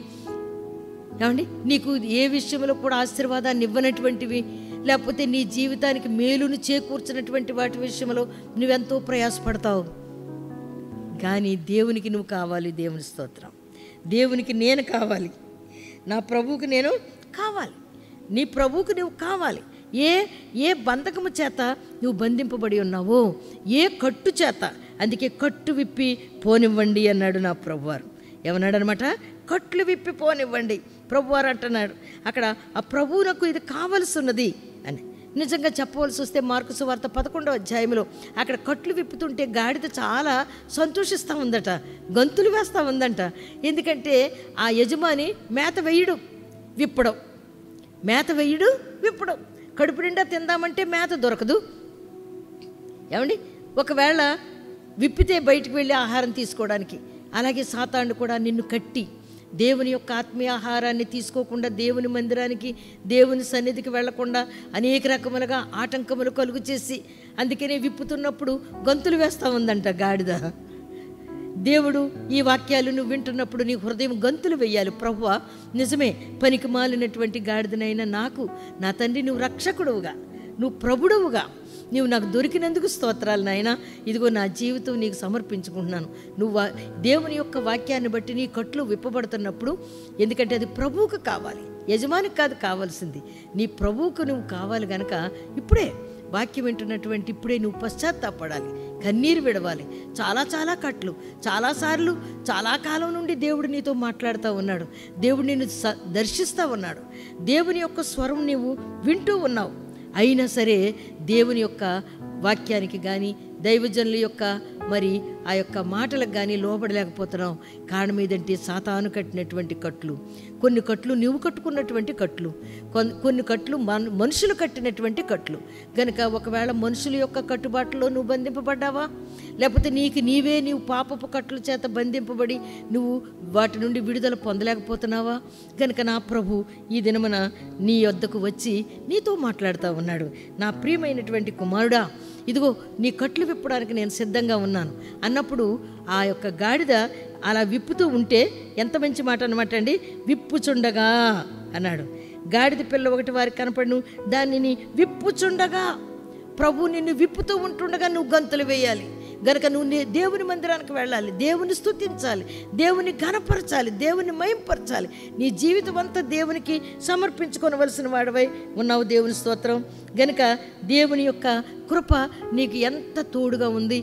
ఏమండి నీకు ఏ విషయంలో కూడా ఆశీర్వాదాన్ని ఇవ్వనటువంటివి లేకపోతే నీ జీవితానికి మేలును చేకూర్చినటువంటి వాటి విషయంలో నువ్వెంతో ప్రయాసపడతావు కానీ దేవునికి నువ్వు కావాలి దేవుని స్తోత్రం దేవునికి నేను కావాలి నా ప్రభువుకి నేను కావాలి నీ ప్రభువుకు నువ్వు కావాలి ఏ ఏ బంధకము చేత నువ్వు బంధింపబడి ఉన్నావో ఏ కట్టు చేత అందుకే కట్టు విప్పి పోనివ్వండి అన్నాడు నా ప్రభువారు ఏమన్నాడు అనమాట కట్లు విప్పి పోనివ్వండి ప్రభువారు అంటున్నాడు అక్కడ ఆ ప్రభువునకు ఇది కావలసి ఉన్నది అని నిజంగా చెప్పవలసి వస్తే మార్కు సువార్త పదకొండవ అధ్యాయంలో అక్కడ కట్లు విప్పుతుంటే గాడిద చాలా సంతోషిస్తూ ఉందట గంతులు వేస్తూ ఉందంట ఎందుకంటే ఆ యజమాని మేత వేయడు విప్పడం మేత వేయడు విప్పడం కడుపు నిండా తిందామంటే మేత దొరకదు ఏమండి ఒకవేళ విప్పితే బయటికి వెళ్ళి ఆహారం తీసుకోవడానికి అలాగే సాతాండు కూడా నిన్ను కట్టి దేవుని యొక్క ఆత్మీయ ఆహారాన్ని తీసుకోకుండా దేవుని మందిరానికి దేవుని సన్నిధికి వెళ్లకుండా అనేక రకములుగా ఆటంకములు కలుగు చేసి అందుకనే విప్పుతున్నప్పుడు గంతులు వేస్తూ ఉందంట గాడిద దేవుడు ఈ వాక్యాలు నువ్వు వింటున్నప్పుడు నీ హృదయం గంతులు వెయ్యాలి ప్రభువ నిజమే పనికి మాలినటువంటి గాడిదనైనా నాకు నా తండ్రి నువ్వు రక్షకుడువుగా నువ్వు ప్రభుడవుగా నీవు నాకు దొరికినందుకు స్తోత్రాలు నాయన ఇదిగో నా జీవితం నీకు సమర్పించుకుంటున్నాను నువ్వు వా- దేవుని యొక్క వాక్యాన్ని బట్టి నీ కట్లు విప్పబడుతున్నప్పుడు ఎందుకంటే అది ప్రభువుకు కావాలి యజమానికి కాదు కావాల్సింది నీ ప్రభువుకు నువ్వు కావాలి గనక ఇప్పుడే వాక్యం వింటున్నటువంటి ఇప్పుడే నువ్వు పశ్చాత్తాపడాలి కన్నీరు విడవాలి చాలా చాలా కట్లు చాలాసార్లు చాలా కాలం నుండి దేవుడు నీతో మాట్లాడుతూ ఉన్నాడు దేవుడు నిన్ను స దర్శిస్తూ ఉన్నాడు దేవుని యొక్క స్వరం నీవు వింటూ ఉన్నావు అయినా సరే దేవుని యొక్క వాక్యానికి కానీ దైవజనుల యొక్క మరి ఆ యొక్క మాటలకు కానీ లోబడలేకపోతున్నాం కారణం ఏదంటే సాతాను కట్టినటువంటి కట్లు కొన్ని కట్లు నువ్వు కట్టుకున్నటువంటి కట్లు కొన్- కొన్ని కట్లు మన మనుషులు కట్టినటువంటి కట్లు గనుక ఒకవేళ మనుషుల యొక్క కట్టుబాటులో నువ్వు బంధింపబడ్డావా లేకపోతే నీకు నీవే నీవు పాపపు కట్ల చేత బంధింపబడి నువ్వు వాటి నుండి విడుదల పొందలేకపోతున్నావా గనుక నా ప్రభు ఈ దినమున నీ వద్దకు వచ్చి నీతో మాట్లాడుతూ ఉన్నాడు నా ప్రియమైనటువంటి కుమారుడా ఇదిగో నీ కట్లు విప్పడానికి నేను సిద్ధంగా ఉన్నాను అన్నప్పుడు ఆ యొక్క గాడిద అలా విప్పుతూ ఉంటే ఎంత మంచి మాట అనమాట అండి విప్పుచుండగా అన్నాడు గాడిద పిల్ల ఒకటి వారికి కనపడును దానిని విప్పుచుండగా ప్రభు నిన్ను విప్పుతూ ఉంటుండగా నువ్వు గంతులు వేయాలి గనక నువ్వు నీ- దేవుని మందిరానికి వెళ్ళాలి దేవుని స్తుతించాలి దేవుని ఘనపరచాలి దేవుని మయంపరచాలి నీ జీవితం అంతా దేవునికి సమర్పించుకోవలసిన వాడివై ఉన్నావు దేవుని స్తోత్రం గనుక దేవుని యొక్క కృప నీకు ఎంత తోడుగా ఉంది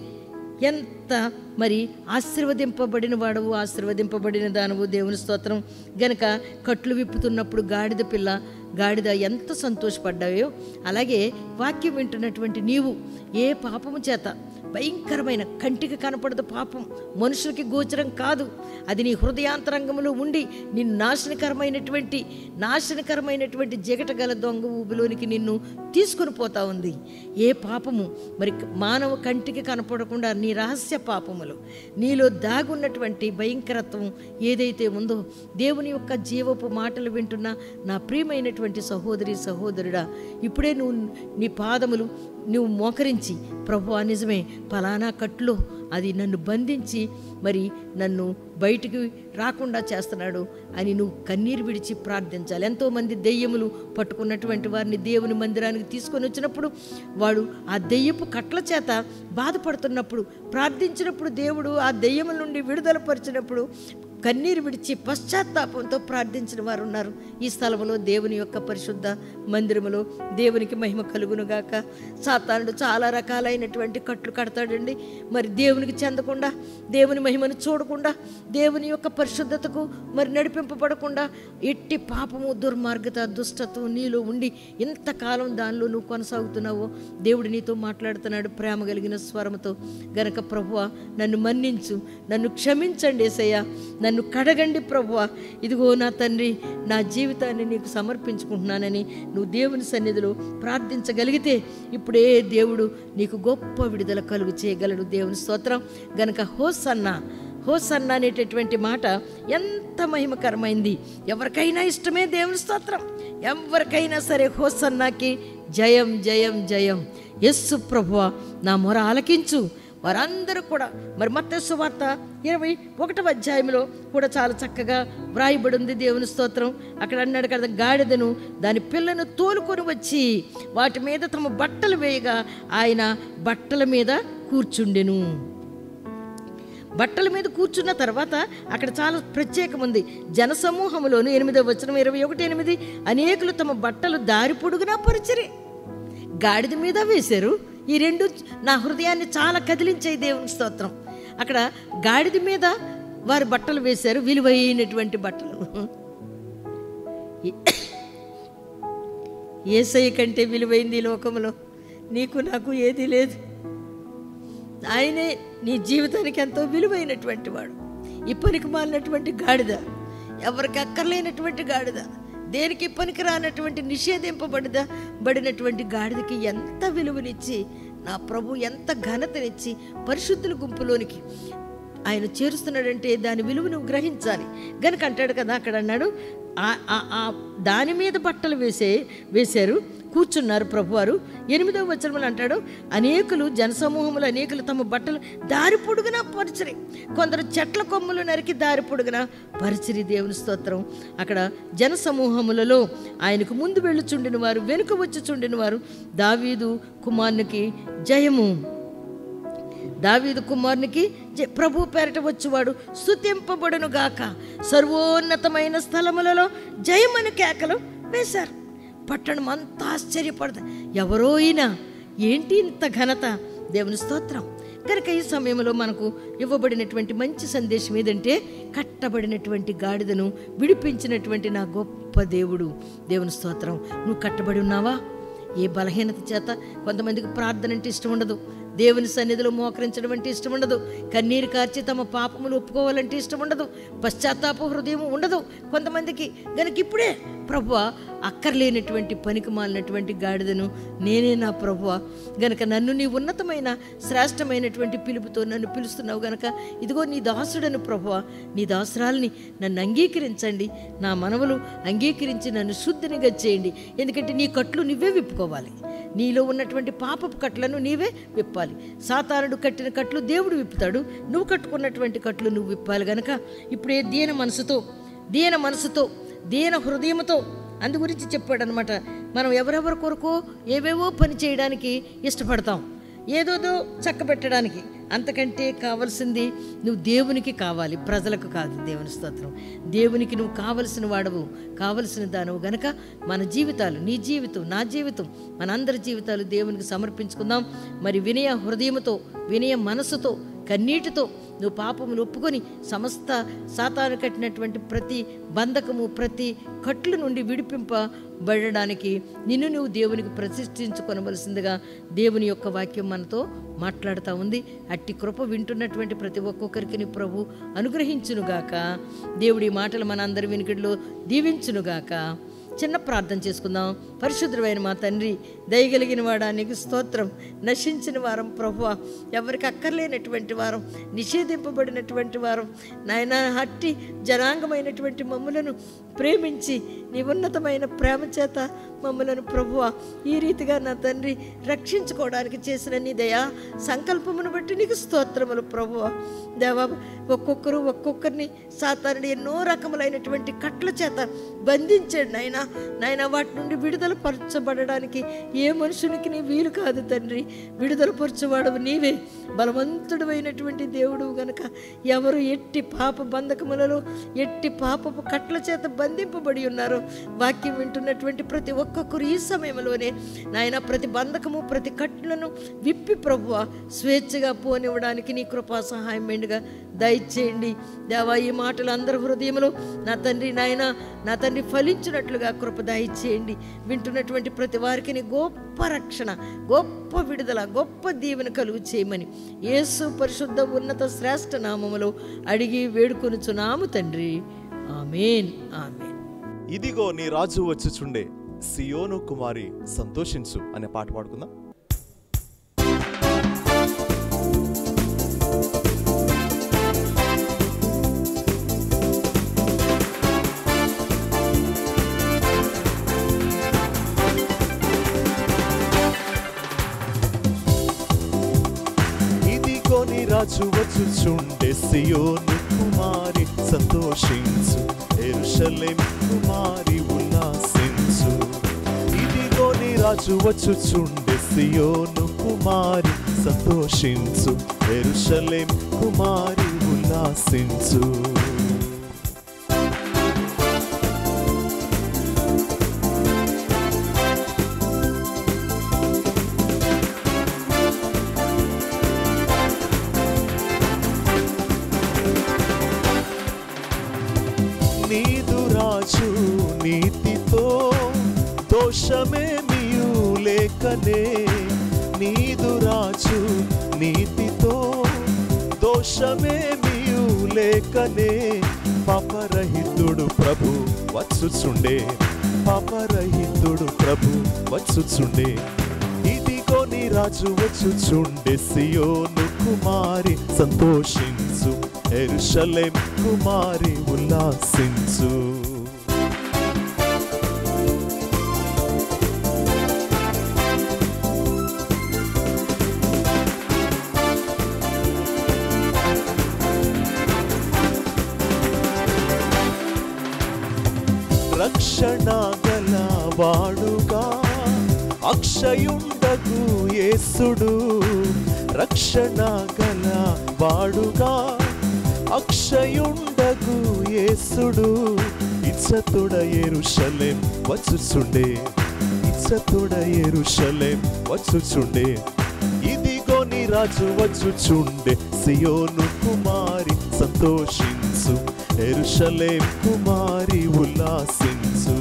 ఎంత మరి ఆశీర్వదింపబడిన వాడవు ఆశీర్వదింపబడిన దానవు దేవుని స్తోత్రం గనక కట్లు విప్పుతున్నప్పుడు గాడిద పిల్ల గాడిద ఎంత సంతోషపడ్డావో అలాగే వాక్యం వింటున్నటువంటి నీవు ఏ పాపము చేత భయంకరమైన కంటికి కనపడదు పాపం మనుషులకి గోచరం కాదు అది నీ హృదయాంతరంగంలో ఉండి నిన్ను నాశనకరమైనటువంటి నాశనకరమైనటువంటి జగటగల దొంగ ఊబిలోనికి నిన్ను తీసుకొని పోతా ఉంది ఏ పాపము మరి మానవ కంటికి కనపడకుండా నీ రహస్య పాపములు నీలో దాగున్నటువంటి భయంకరత్వం ఏదైతే ఉందో దేవుని యొక్క జీవపు మాటలు వింటున్న నా ప్రియమైనటువంటి సహోదరి సహోదరుడా ఇప్పుడే నువ్వు నీ పాదములు నువ్వు మోకరించి ప్రభు నిజమే ఫలానా కట్లో అది నన్ను బంధించి మరి నన్ను బయటికి రాకుండా చేస్తున్నాడు అని నువ్వు కన్నీరు విడిచి ప్రార్థించాలి ఎంతోమంది దెయ్యములు పట్టుకున్నటువంటి వారిని దేవుని మందిరానికి తీసుకొని వచ్చినప్పుడు వాడు ఆ దెయ్యపు కట్ల చేత బాధపడుతున్నప్పుడు ప్రార్థించినప్పుడు దేవుడు ఆ దెయ్యముల నుండి విడుదల పరిచినప్పుడు కన్నీరు విడిచి పశ్చాత్తాపంతో ప్రార్థించిన వారు ఉన్నారు ఈ స్థలంలో దేవుని యొక్క పరిశుద్ధ మందిరములో దేవునికి మహిమ కలుగునుగాక సాతానుడు చాలా రకాలైనటువంటి కట్లు కడతాడండి మరి దేవునికి చెందకుండా దేవుని మహిమను చూడకుండా దేవుని యొక్క పరిశుద్ధతకు మరి నడిపింపబడకుండా ఎట్టి పాపము దుర్మార్గత దుష్టత్వం నీలో ఉండి ఇంతకాలం దానిలో నువ్వు కొనసాగుతున్నావో దేవుడు నీతో మాట్లాడుతున్నాడు ప్రేమ కలిగిన స్వరముతో గనక ప్రభువ నన్ను మన్నించు నన్ను క్షమించండి ఏసయ్య నన్ను కడగండి ప్రభువ ఇదిగో నా తండ్రి నా జీవితాన్ని నీకు సమర్పించుకుంటున్నానని నువ్వు దేవుని సన్నిధిలో ప్రార్థించగలిగితే ఇప్పుడే దేవుడు నీకు గొప్ప విడుదల కలుగు చేయగలడు దేవుని స్తోత్రం గనక హోసన్న హోసన్న అనేటటువంటి మాట ఎంత మహిమకరమైంది ఎవరికైనా ఇష్టమే దేవుని స్తోత్రం ఎవరికైనా సరే హోసన్నాకి జయం జయం జయం యస్సు ప్రభువ నా మొర ఆలకించు వారందరూ కూడా మరి మత్తస్సు వార్త ఇరవై ఒకటవ అధ్యాయంలో కూడా చాలా చక్కగా వ్రాయబడి ఉంది దేవుని స్తోత్రం అక్కడ అన్నాడు కదా గాడిదను దాని పిల్లను తోలుకొని వచ్చి వాటి మీద తమ బట్టలు వేయగా ఆయన బట్టల మీద కూర్చుండెను బట్టల మీద కూర్చున్న తర్వాత అక్కడ చాలా ప్రత్యేకం ఉంది జనసమూహములోను ఎనిమిదవ వచనం ఇరవై ఒకటి ఎనిమిది అనేకులు తమ బట్టలు దారి పొడుగునా పరిచరి గాడిద మీద వేశారు ఈ రెండు నా హృదయాన్ని చాలా కదిలించాయి దేవుని స్తోత్రం అక్కడ గాడిద మీద వారు బట్టలు వేశారు విలువైనటువంటి బట్టలు ఏసయ్య కంటే విలువైంది ఈ లోకంలో నీకు నాకు ఏదీ లేదు ఆయనే నీ జీవితానికి ఎంతో విలువైనటువంటి వాడు ఈ పనికి మాలినటువంటి గాడిద ఎవరికి అక్కర్లేనటువంటి గాడిద దేనికి పనికి రానటువంటి నిషేధింపబడిద బడినటువంటి గాడిదకి ఎంత విలువనిచ్చి నా ప్రభు ఎంత ఘనతనిచ్చి పరిశుద్ధుల గుంపులోనికి ఆయన చేరుస్తున్నాడంటే దాని విలువను గ్రహించాలి గనుక అంటాడు కదా అక్కడ అన్నాడు ఆ- ఆ- ఆ దాని మీద బట్టలు వేసే వేశారు కూర్చున్నారు ప్రభువారు ఎనిమిదవ వచనములు అంటాడు అనేకులు జనసమూహములు అనేకులు తమ బట్టలు దారి పొడుగున పరిచిరి కొందరు చెట్ల కొమ్ములు నరికి దారి పొడుగున పరిచిరి దేవుని స్తోత్రం అక్కడ జనసమూహములలో ఆయనకు ముందు వెళ్ళుచుండిన వారు వెనుక వచ్చి చుండిన వారు దావీదు కుమారునికి జయము దావీదు కుమారునికి జ- ప్రభు పేరట వచ్చేవాడు స్తుతింపబడును గాక సర్వోన్నతమైన స్థలములలో జయమని కేకలు వేశారు పట్టణం అంతా ఆశ్చర్యపడదు ఎవరో అయినా ఏంటి ఇంత ఘనత దేవుని స్తోత్రం కనుక ఈ సమయంలో మనకు ఇవ్వబడినటువంటి మంచి సందేశం ఏదంటే కట్టబడినటువంటి గాడిదను విడిపించినటువంటి నా గొప్ప దేవుడు దేవుని స్తోత్రం నువ్వు కట్టబడి ఉన్నావా ఏ బలహీనత చేత కొంతమందికి ప్రార్థన అంటే ఇష్టం ఉండదు దేవుని సన్నిధిలో మోకరించడం అంటే ఇష్టం ఉండదు కన్నీరు కార్చి తమ పాపములు ఒప్పుకోవాలంటే ఇష్టం ఉండదు పశ్చాత్తాప హృదయం ఉండదు కొంతమందికి గనుక ఇప్పుడే ప్రభువ అక్కర్లేనటువంటి పనికి మాలినటువంటి గాడిదను నేనే నా ప్రభువ గనక నన్ను నీ ఉన్నతమైన శ్రేష్టమైనటువంటి పిలుపుతో నన్ను పిలుస్తున్నావు గనక ఇదిగో నీ దాసుడను ప్రభువ నీ దాసురాల్ని నన్ను అంగీకరించండి నా మనవలు అంగీకరించి నన్ను శుద్ధినిగా చేయండి ఎందుకంటే నీ కట్లు నువ్వే విప్పుకోవాలి నీలో ఉన్నటువంటి పాపపు కట్లను నీవే విప్పాలి సాతానుడు కట్టిన కట్లు దేవుడు విప్పుతాడు నువ్వు కట్టుకున్నటువంటి కట్లు నువ్వు విప్పాలి గనక ఇప్పుడే దీన మనసుతో దీన మనసుతో దీన హృదయంతో అందు గురించి చెప్పాడనమాట మనం ఎవరెవరి కొరకు ఏవేవో పని చేయడానికి ఇష్టపడతాం ఏదోదో చక్కబెట్టడానికి అంతకంటే కావలసింది నువ్వు దేవునికి కావాలి ప్రజలకు కాదు దేవుని స్తోత్రం దేవునికి నువ్వు కావలసిన వాడవు కావలసిన దానవు గనక మన జీవితాలు నీ జీవితం నా జీవితం మనందరి జీవితాలు దేవునికి సమర్పించుకుందాం మరి వినయ హృదయముతో వినయ మనసుతో కన్నీటితో నువ్వు పాపములు ఒప్పుకొని సమస్త సాతాను కట్టినటువంటి ప్రతి బంధకము ప్రతి కట్లు నుండి విడిపింపబడడానికి నిన్ను నువ్వు దేవునికి ప్రతిష్ఠించుకొనవలసిందిగా దేవుని యొక్క వాక్యం మనతో మాట్లాడుతూ ఉంది అట్టి కృప వింటున్నటువంటి ప్రతి ఒక్కొక్కరికి నీ ప్రభు అనుగ్రహించునుగాక దేవుడి మాటలు మనందరి వినికిడిలో దీవించునుగాక చిన్న ప్రార్థన చేసుకుందాం పరిశుద్ధమైన మా తండ్రి దయగలిగిన వాడానికి స్తోత్రం నశించిన వారం ప్రభువ ఎవరికి అక్కర్లేనటువంటి వారం నిషేధింపబడినటువంటి వారం నాయన హట్టి జనాంగమైనటువంటి మమ్ములను ప్రేమించి నీ ఉన్నతమైన ప్రేమ చేత మమ్మలను ప్రభువ ఈ రీతిగా నా తండ్రి రక్షించుకోవడానికి చేసిన నీ దయా సంకల్పమును బట్టి నీకు స్తోత్రములు ప్రభువ దేవా ఒక్కొక్కరు ఒక్కొక్కరిని సాతానుడు ఎన్నో రకములైనటువంటి కట్ల చేత బంధించాడు నాయన నాయన వాటి నుండి విడుదల పరచబడడానికి ఏ మనుషునికి నీ వీలు కాదు తండ్రి విడుదల పరచువాడవు నీవే బలవంతుడు అయినటువంటి దేవుడు గనక ఎవరు ఎట్టి పాప బంధకములలో ఎట్టి పాపపు కట్ల చేత బంధింపబడి ఉన్నారో వాక్యం వింటున్నటువంటి ప్రతి ఒక్కొక్కరు ఈ సమయంలోనే నాయన ప్రతి బంధకము ప్రతి కట్లను విప్పి ప్రభువ స్వేచ్ఛగా పోనివ్వడానికి నీ కృపా సహాయం మెండుగా దయచేయండి దేవా ఈ మాటలు అందరి హృదయంలో నా తండ్రి నాయన నా తండ్రి ఫలించినట్లుగా కృప దయచేయండి వింటున్నటువంటి ప్రతి వారికి నీ గొప్ప రక్షణ గొప్ప విడుదల గొప్ప దీవెన కలుగు చేయమని యేసు పరిశుద్ధ ఉన్నత శ్రేష్ఠ నామములో అడిగి వేడుకొనుచున్నాము తండ్రి ఆమెన్ ఆమెన్ ఇదిగో నీ రాజు వచ్చుచుండే సియోను కుమారి సంతోషించు అనే పాట పాడుకుందాం ఇదిగో నీ రాజు వచ్చుచుండే సియోను కుమారి సంతోషించు ఎరుషలేం కుమారి ఉల్లాసించు ఇదిగో నీ రాజు వచ్చుచుండే సియోను కుమారి సంతోషించు ఎరుషలేం కుమారి ఉల్లాసించు నీదు రాజు నీతితో దోషమేమియు లేకనే నీదు రాజు నీతితో దోషమేమియు లేకనే పాపరహితుడు ప్రభు వచ్చుచుండే పాపరహితుడు ప్రభు వచ్చుచుండే ఇదిగో నీ రాజు వచ్చుచుండే సియోను కుమారి సంతోషించు ఎరుషలేం కుమారి ఉల్లాసించు రక్షణ గల వాడుగా అక్షయుండగు యేసుడు రక్షణ గల వాడుగా అక్షయుండగు యేసుడు ఇచ్చతుడ ఎరుషలేం వచ్చుచుండే ఇచ్చతుడ ఎరుషలేం వచ్చుచుండే ఇదిగో నీ రాజు వచ్చుచుండే సియోను కుమారి సంతోషించు ఎరుషలేం కుమారి ఉల్లాసించు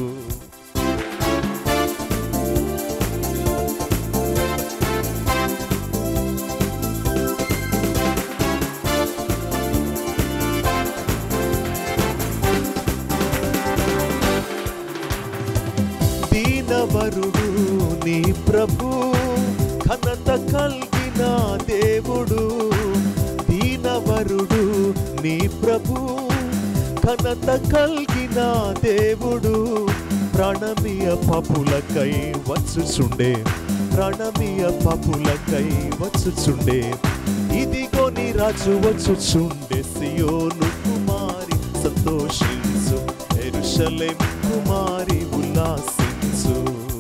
దీనవరుడు నీ ప్రభు ఘనత కలిగిన దేవుడు దీనవరుడు నీ ప్రభు ఘనత కలిగిన దేవుడు ప్రాణమీయ పపులకై వచ్చుచుండే ప్రాణమీయ పపులకై వచ్చుచుండే ఇదిగో నీ రాజు వచ్చుచుండే సియోను కుమారి సంతోషించు ఎరుషలేం కుమారి ఉల్లాసించు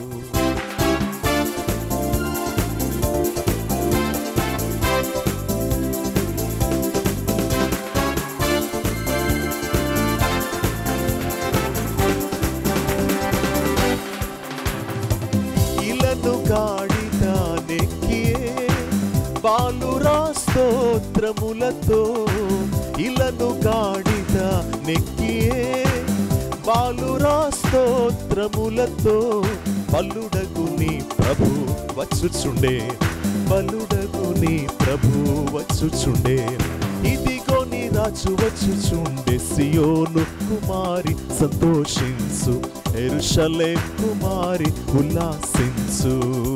ఇలను గాడిద నెక్కియే బాలురా స్తోత్రములతో ఇలను గాడిద నెక్కియే బాలురా స్తోత్రములతో బలుడగు నీ ప్రభు వచ్చుచుండే బలుడగు నీ ప్రభు వచ్చుచుండే ఇదిగో నీ రాజు వచ్చుచుండే సియోను కుమారి సంతోషించు ఎరుషలేం కుమారి ఉల్లాసించు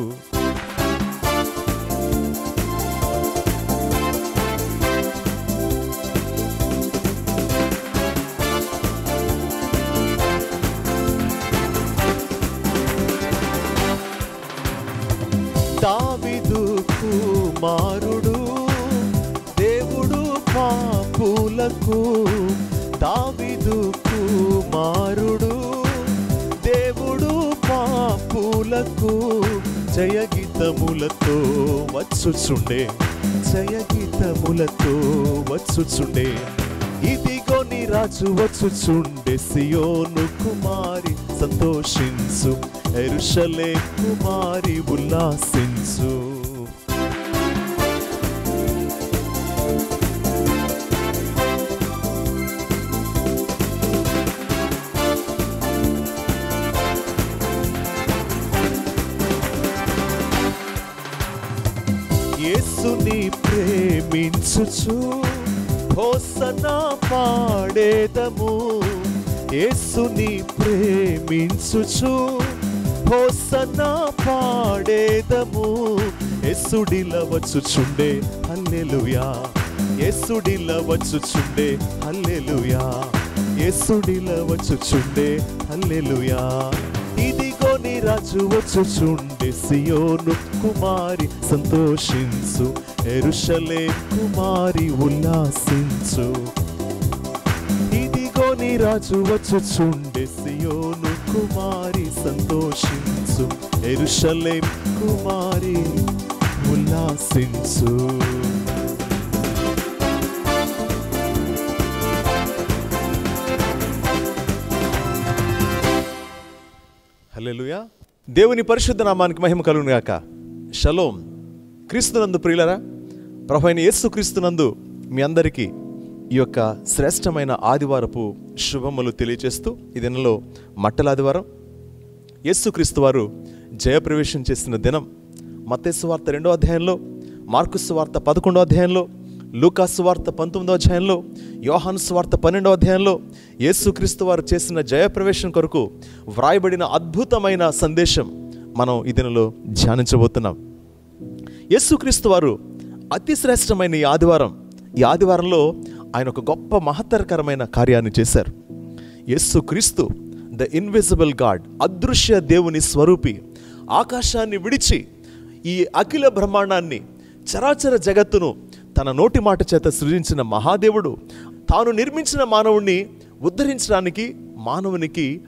దావిదు కుమారుడు దేవుడు పాపులకు దావిదు కుమారుడు దేవుడు పాపులకు జయగీతములతో వచ్చుచుండే జయగీతములతో వచ్చుచుండే ఇదిగో నీ రాజు వచ్చుచుండే సియోను కుమారి సంతోషించు ఎరుషలే కుమారి ఉల్లాసించు యేసుని ప్రేమించుచు హోసన పాడేదము యేసుని ప్రేమించుచు హోసన పాడేదము యేసుడిల వచ్చుచుండే హల్లెలూయా యేసుడిల వచ్చుచుండే హల్లెలూయా యేసుడిల వచ్చుచుండే హల్లెలూయా ఇదిగో నీ రాజు వచ్చుచుండే సియోను కుమారి సంతోషించు ఎరుషలే కుమారి ఉల్లాసించు ఇదిగో నీ రాజు వచ్చుచుండే సియోను కుమారి సంతోషించు ఎరుషలే కుమారి ఉల్లాసించు హల్లెలూయా దేవుని పరిశుద్ధ నామానికి మహిమ కలుగును గాక షలోం క్రీస్తునందు ప్రియులరా ప్రభు అయిన యేసు క్రీస్తునందు మీ అందరికీ ఈ యొక్క శ్రేష్టమైన ఆదివారపు శుభములు తెలియజేస్తూ ఈ దినంలో మట్టల ఆదివారం యేసుక్రీస్తు వారు జయప్రవేశం చేసిన దినం మత్తేసు వార్త రెండో అధ్యాయంలో మార్కుసు వార్త పదకొండో అధ్యాయంలో లూకాసు వార్త పంతొమ్మిదో అధ్యాయంలో యోహాను వార్త పన్నెండో అధ్యాయంలో యేసుక్రీస్తు వారు చేసిన జయప్రవేశం కొరకు వ్రాయబడిన అద్భుతమైన సందేశం మనం ఈ దినంలో ధ్యానించబోతున్నాం యేసుక్రీస్తు వారు అతి శ్రేష్టమైన ఈ ఆదివారం ఈ ఆదివారంలో ఆయన ఒక గొప్ప మహత్తరకరమైన కార్యాన్ని చేశారు యేసుక్రీస్తు ద ఇన్విజిబుల్ గాడ్ అదృశ్య దేవుని స్వరూపి ఆకాశాన్ని విడిచి ఈ అఖిల బ్రహ్మాండాన్ని చరాచర జగత్తును తన నోటి మాట చేత సృజించిన మహాదేవుడు తాను నిర్మించిన మానవుణ్ణి ఉద్ధరించడానికి మానవునికి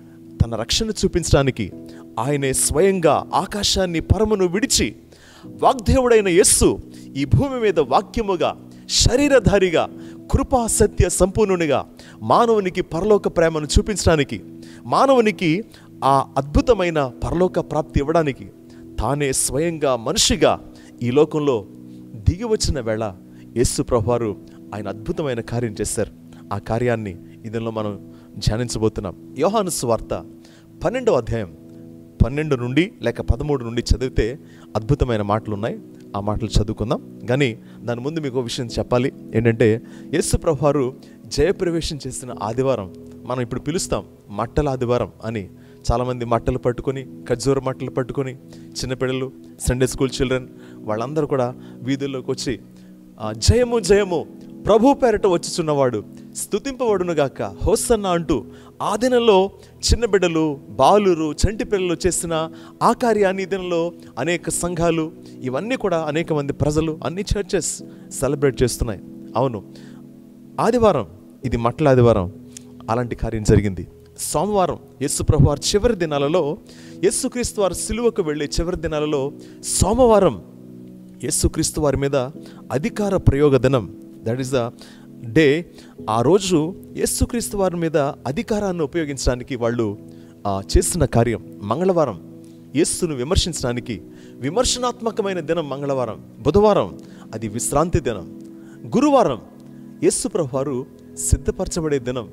తన రక్షణ చూపించడానికి ఆయనే స్వయంగా ఆకాశాన్ని పరమును విడిచి వాగ్దేవుడైన యస్సు ఈ భూమి మీద వాక్యముగా శరీరధారిగా కృపా సత్య సంపూర్ణునిగా మానవునికి పరలోక ప్రేమను చూపించడానికి మానవునికి ఆ అద్భుతమైన పరలోక ప్రాప్తి ఇవ్వడానికి తానే స్వయంగా మనిషిగా ఈ లోకంలో దిగి వచ్చిన వేళ యేసు ప్రభువారు ఆయన అద్భుతమైన కార్యం చేశారు ఆ కార్యాన్ని ఇదిలో మనం ధ్యానించబోతున్నాం యోహాను సువార్త పన్నెండవ అధ్యాయం పన్నెండు నుండి లేక పదమూడు నుండి చదివితే అద్భుతమైన మాటలు ఉన్నాయి ఆ మాటలు చదువుకుందాం కానీ దాని ముందు మీకు ఒక విషయం చెప్పాలి ఏంటంటే యేసు ప్రభువారు జయప్రవేశం చేసిన ఆదివారం మనం ఇప్పుడు పిలుస్తాం మట్టల ఆదివారం అని చాలామంది మట్టలు పట్టుకొని ఖర్జూర మట్టలు పట్టుకొని చిన్నపిల్లలు సండే స్కూల్ చిల్డ్రన్ వాళ్ళందరూ కూడా వీధుల్లోకి వచ్చి ఆ, జయము జయము ప్రభు పేరట వచ్చుచున్నవాడు స్థుతింపబడునుగాక హోసన్న అంటూ ఆ దినంలో చిన్న బిడ్డలు బాలురు చంటి పిల్లలు చేసిన ఆ కార్యాన్ని ఈ దినంలో అనేక సంఘాలు ఇవన్నీ కూడా అనేక మంది ప్రజలు అన్ని చర్చెస్ సెలబ్రేట్ చేస్తున్నాయి అవును ఆదివారం ఇది మట్ల ఆదివారం అలాంటి కార్యం జరిగింది సోమవారం యేసు ప్రభు వారి చివరి దినాలలో యేసుక్రీస్తు వారు సిలువకు వెళ్ళే చివరి దినాలలో సోమవారం యేసుక్రీస్తు వారి మీద అధికార ప్రయోగ దినం దట్ ఈస్ ద డే ఆ రోజు యేసుక్రీస్తు వారి మీద అధికారాన్ని ఉపయోగించడానికి వాళ్ళు ఆ, చేసిన కార్యం మంగళవారం యేసును విమర్శించడానికి విమర్శనాత్మకమైన దినం మంగళవారం బుధవారం అది విశ్రాంతి దినం గురువారం యేసు ప్రభు వారు సిద్ధపరచబడే దినం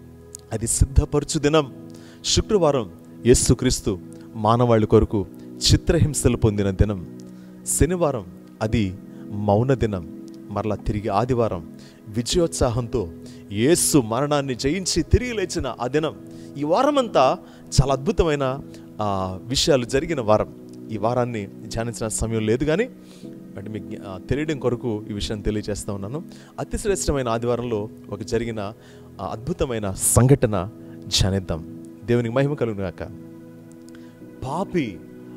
అది సిద్ధపరచు దినం శుక్రవారం యేసుక్రీస్తు మానవాళి కొరకు చిత్రహింసలు పొందిన దినం శనివారం అది మౌన దినం మరలా తిరిగి ఆదివారం విజయోత్సాహంతో యేసు మరణాన్ని జయించి తిరిగి లేచిన ఆ దినం ఈ వారమంతా చాలా అద్భుతమైన ఆ, విషయాలు జరిగిన వారం ఈ వారాన్ని ధ్యానించిన సమయం లేదు కానీ అంటే మీకు ఆ, తెలియడం కొరకు ఈ విషయం తెలియజేస్తా ఉన్నాను అతి శ్రేష్టమైన ఆదివారంలో ఒక జరిగిన ఆ, అద్భుతమైన సంఘటన ధ్యానిద్దాం దేవునికి మహిమ కలుగుగాక పాపి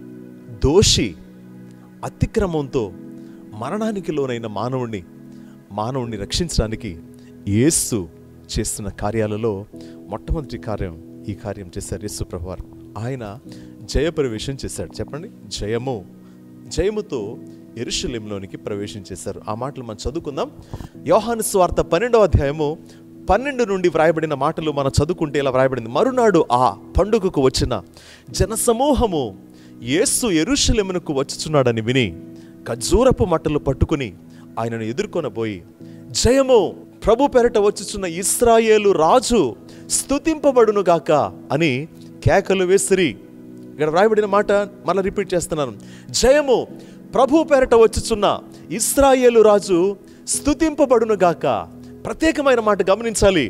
దోషి అతిక్రమంతో మరణానికి లోనైన మానవుణ్ణి మానవుణ్ణి రక్షించడానికి యేసు చేస్తున్న కార్యాలలో మొట్టమొదటి కార్యం ఈ కార్యం చేశారు యేసు ప్రభువారు ఆయన జయప్రవేశం చేశాడు చెప్పండి జయము జయముతో ఎరుషలేంలోనికి ప్రవేశం చేశారు ఆ మాటలు మనం చదువుకుందాం యోహాను స్వార్త పన్నెండవ అధ్యాయము పన్నెండు నుండి వ్రాయబడిన మాటలు మనం చదువుకుంటే ఇలా వ్రాయబడింది మరునాడు ఆ పండుగకు వచ్చిన జనసమూహము యేసు ఎరుషలేమునకు వచ్చుచున్నాడని విని ఖర్జూరపు మట్టలు పట్టుకుని ఆయనను ఎదుర్కొనబోయి జయము ప్రభు పెరట వచ్చుచున్న ఇస్రాయేలు రాజు స్తుతింపబడునుగాక అని కేకలు వేసిరి ఇక్కడ వ్రాయబడిన మాట మళ్ళీ రిపీట్ చేస్తున్నాను జయము ప్రభు పేరట వచ్చుచున్న ఇస్రాయేలు రాజు స్తుతింపబడునుగాక ప్రత్యేకమైన మాట గమనించాలి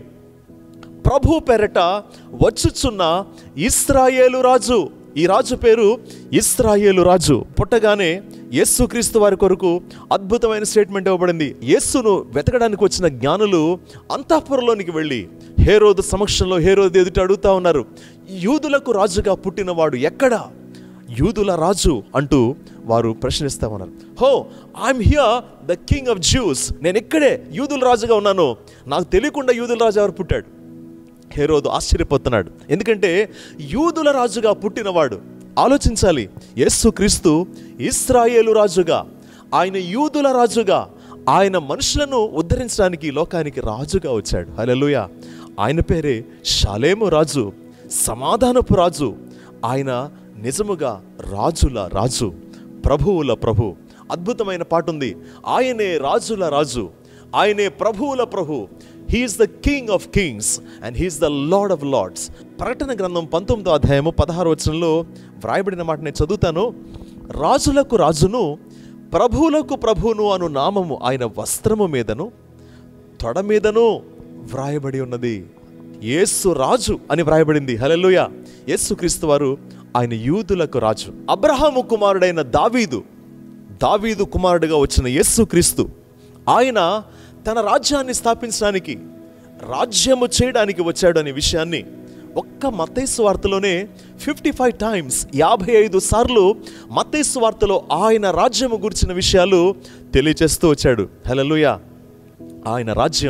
ప్రభు పేరట వచ్చుచున్న ఇస్రాయేలు రాజు ఈ రాజు పేరు ఇస్రాయేలు రాజు పుట్టగానే యేసుక్రీస్తు వారి కొరకు అద్భుతమైన స్టేట్మెంట్ ఇవ్వబడింది యేసును వెతకడానికి వచ్చిన జ్ఞానులు అంతఃపురంలోనికి వెళ్ళి హేరోదు సమక్షంలో హేరోదు ఎదుట అడుగుతా ఉన్నారు యూదులకు రాజుగా పుట్టినవాడు ఎక్కడా యూదుల రాజు అంటూ వారు ప్రశ్నిస్తా ఉన్నారు హో I'm here the king of Jews నేను ఇక్కడే యూదుల రాజుగా ఉన్నాను నాకు తెలియకుండా యూదుల రాజు ఎవరు పుట్టాడు హేరోదు ఆశ్చర్యపోతున్నాడు ఎందుకంటే యూదుల రాజుగా పుట్టినవాడు ఆలోచించాలి యేసు క్రీస్తు ఇస్రాయేలు రాజుగా ఆయన యూదుల రాజుగా ఆయన మనుషులను ఉద్ధరించడానికి ఈ లోకానికి రాజుగా వచ్చాడు హల్లెలూయ ఆయన పేరే షాలేము రాజు సమాధానపు రాజు ఆయన నిజముగా రాజుల రాజు ప్రభువుల ప్రభు అద్భుతమైన పాట ఉంది ఆయనే రాజుల రాజు ఆయనే ప్రభువుల ప్రభు he is the king of kings and he is the lord of lords ప్రకటన గ్రంథం పంతొమ్మిదో అధ్యాయము పదహారు వచనంలో వ్రాయబడిన మాట నేను చదువుతాను రాజులకు రాజును ప్రభువులకు ప్రభువును అను నామము ఆయన వస్త్రము మీదను తొడ మీదను వ్రాయబడి ఉన్నది యేసు రాజు అని వ్రాయబడింది హల్లెలూయ యేసు క్రీస్తు వారు ఆయన యూదులకు రాజు అబ్రహాము కుమారుడైన దావీదు దావీదు కుమారుడిగా వచ్చిన యేసు క్రీస్తు ఆయన తన రాజ్యాన్ని స్థాపించడానికి రాజ్యము చేయడానికి వచ్చాడు అనే విషయాన్ని ఒక్క మత్తైసు వార్తలోనే ఫిఫ్టీ ఫైవ్ టైమ్స్ యాభై ఐదు సార్లు మత్తైసు వార్తలో ఆయన రాజ్యము గురించిన విషయాలు తెలియజేస్తూ వచ్చాడు హల్లెలూయా ఆయన రాజ్యం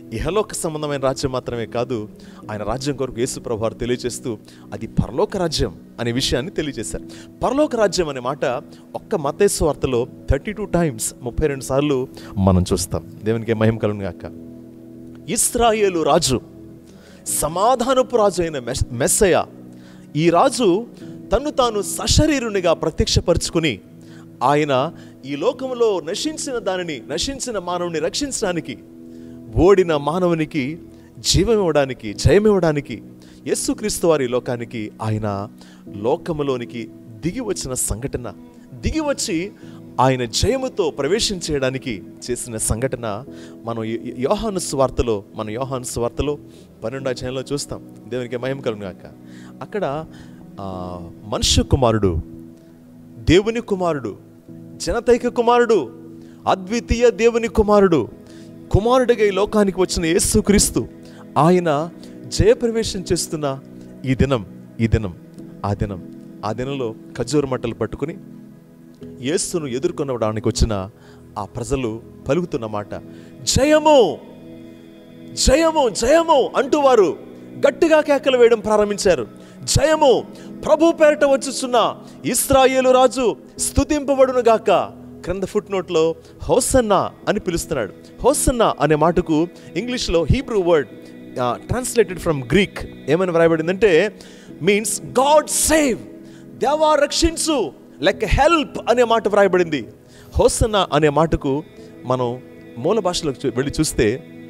ఇహలోక సంబంధమైన రాజ్యం మాత్రమే కాదు ఆయన రాజ్యం కొరకు యేసు ప్రభు వారు తెలియజేస్తూ అది పరలోక రాజ్యం అనే విషయాన్ని తెలియజేశారు పరలోక రాజ్యం అనే మాట ఒక్క మతేశ్వ వార్తలో థర్టీ టూ టైమ్స్ ముప్పై రెండు సార్లు మనం చూస్తాం దేవునికి మహిమ కలుగును గాక ఇస్రాయేలు రాజు సమాధానపు రాజు అయిన మెస్ మెస్సయ ఈ రాజు తన్ను తాను సశరీరునిగా ప్రత్యక్షపరుచుకుని ఆయన ఈ లోకంలో నశించిన దానిని నశించిన మానవుని రక్షించడానికి ఓడిన మానవునికి జీవం ఇవ్వడానికి జయం ఇవ్వడానికి యేసుక్రీస్తు వారి లోకానికి ఆయన లోకములోనికి దిగి వచ్చిన సంఘటన దిగి వచ్చి ఆయన జయముతో ప్రవేశించేయడానికి చేసిన సంఘటన మనం యో- యో- యోహాను స్వార్తలో మన యోహాను స్వార్తలో పన్నెండో అధ్యాయంలో చూస్తాం దేవునికి మహిమ కలుగును గాక అక్కడ ఆ, మనుష్య కుమారుడు దేవుని కుమారుడు జనతైక కుమారుడు అద్వితీయ దేవుని కుమారుడు కుమారుడిగా ఈ లోకానికి వచ్చిన యేసుక్రీస్తు ఆయన జయప్రవేశం చేస్తున్న ఈ దినం ఈ దినం ఆ దినం ఆ దినంలో ఖజూర మట్టలు పట్టుకుని యేసును ఎదుర్కొనడానికి వచ్చిన ఆ ప్రజలు పలుకుతున్న మాట జయము జయము జయము అంటూ వారు గట్టిగా కేకలు వేయడం ప్రారంభించారు జయము ప్రభు పేరట వచ్చుచున్న ఇస్రాయేలు రాజు స్తుతింపబడును గాక క్రింద ఫుట్ నోట్లో హోసన్నా అని పిలుస్తున్నాడు హోసన్నా అనే మాటకు ఇంగ్లీష్లో Hebrew word translated from Greek ఏమని వ్రాయబడిందంటే మీన్స్ గాడ్ సేవ్ దేవా రక్షించు లెక్క హెల్ప్ అనే మాట వ్రాయబడింది హోసన్నా అనే మాటకు మనం మూల భాషలోకి చూ- వెళ్ళి చూస్తే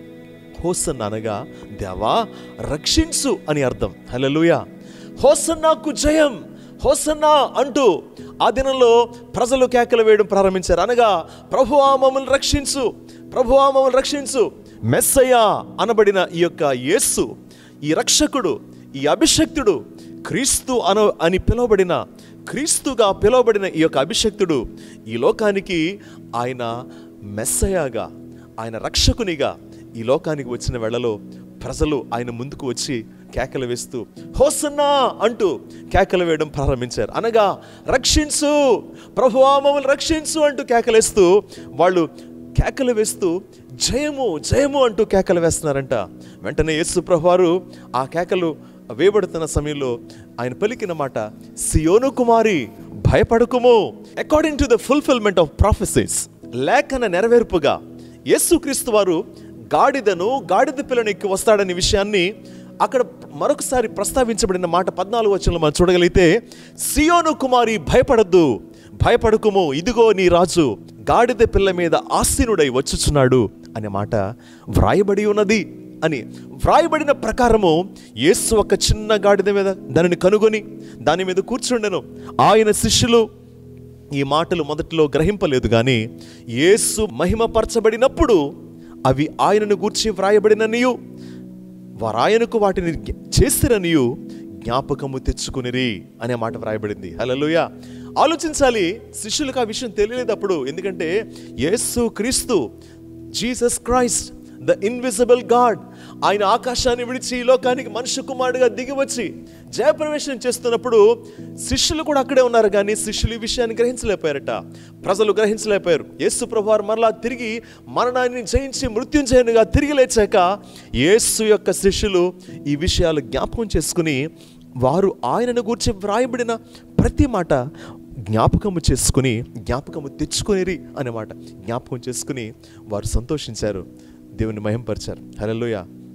హోసన్న అనగా దేవా రక్షించు అని అర్థం హల్లెలూయా హోసన్నాకు జయం హోసన్నా అంటూ ఆ దినంలో ప్రజలు కేకలు వేయడం ప్రారంభించారు అనగా ప్రభువా మమ్మల్ని రక్షించు ప్రభువా మమ్మల్ని రక్షించు మెస్సయ్య అనబడిన ఈ యొక్క యేసు ఈ రక్షకుడు ఈ అభిషక్తుడు క్రీస్తు అన అని పిలువబడిన క్రీస్తుగా పిలువబడిన ఈ యొక్క అభిషక్తుడు ఈ లోకానికి ఆయన మెస్సయాగా ఆయన రక్షకునిగా ఈ లోకానికి వచ్చిన వేళలో ప్రజలు ఆయన ముందుకు వచ్చి కేకలు వేస్తూ హోసన్నా అంటూ కేకలు వేయడం ప్రారంభించారు అనగా రక్షించు ప్రభువా మమ్మల్ని రక్షించు అంటూ కేకలేస్తూ వాళ్ళు కేకలు వేస్తూ జయము జయము అంటూ కేకలు వేస్తున్నారంట వెంటనే యేసు ప్రభువారు ఆ కేకలు వేయబడుతున్న సమయంలో ఆయన పలికిన మాట సియోను కుమారి భయపడకుము according to the fulfilment of prophecies లేఖన నెరవేర్పుగా యేసుక్రీస్తు వారు గాడిదను గాడిద పిల్లను ఎక్కి వస్తాడనే విషయాన్ని అక్కడ మరొకసారి ప్రస్తావించబడిన మాట పద్నాలుగు వచనంలో మనం చూడగలిగితే సియోను కుమారి భయపడద్దు భయపడకుము ఇదిగో నీ రాజు గాడిద పిల్ల మీద ఆసీనుడై వచ్చుచున్నాడు అనే మాట వ్రాయబడి ఉన్నది అని వ్రాయబడిన ప్రకారము యేసు ఒక చిన్న గాడిద మీద దానిని కనుగొని దాని మీద కూర్చుండెను ఆయన శిష్యులు ఈ మాటలు మొదట్లో గ్రహింపలేదు కానీ యేసు మహిమపరచబడినప్పుడు అవి ఆయనను గూర్చి వ్రాయబడిననియు వారాయనకు వాటిని జ్ఞ- చేసిరనియు జ్ఞాపకము తెచ్చుకునిరి అనే మాట వ్రాయబడింది హల్లెలూయ ఆలోచించాలి శిష్యులకు ఆ విషయం తెలియలేదప్పుడు ఎందుకంటే యేసు క్రీస్తు Jesus Christ the invisible God ఆయన ఆకాశాన్ని విడిచి ఈ లోకానికి మనుష్య కుమారుడిగా దిగి వచ్చి జయప్రవేశం చేస్తున్నప్పుడు శిష్యులు కూడా అక్కడే ఉన్నారు కానీ శిష్యులు ఈ విషయాన్ని గ్రహించలేకపోయారట ప్రజలు గ్రహించలేకపోయారు యేసు ప్రభువారు మరలా తిరిగి మరణాన్ని జయించి మృత్యుంజయునిగా తిరిగి లేచాక యేసు యొక్క శిష్యులు ఈ విషయాలు జ్ఞాపకం చేసుకుని వారు ఆయనను గూర్చి వ్రాయబడిన ప్రతి మాట జ్ఞాపకము చేసుకుని జ్ఞాపకము తెచ్చుకొనిరి అనే మాట జ్ఞాపకం చేసుకుని వారు సంతోషించారు దేవుని మహింపరిచారు హలోయ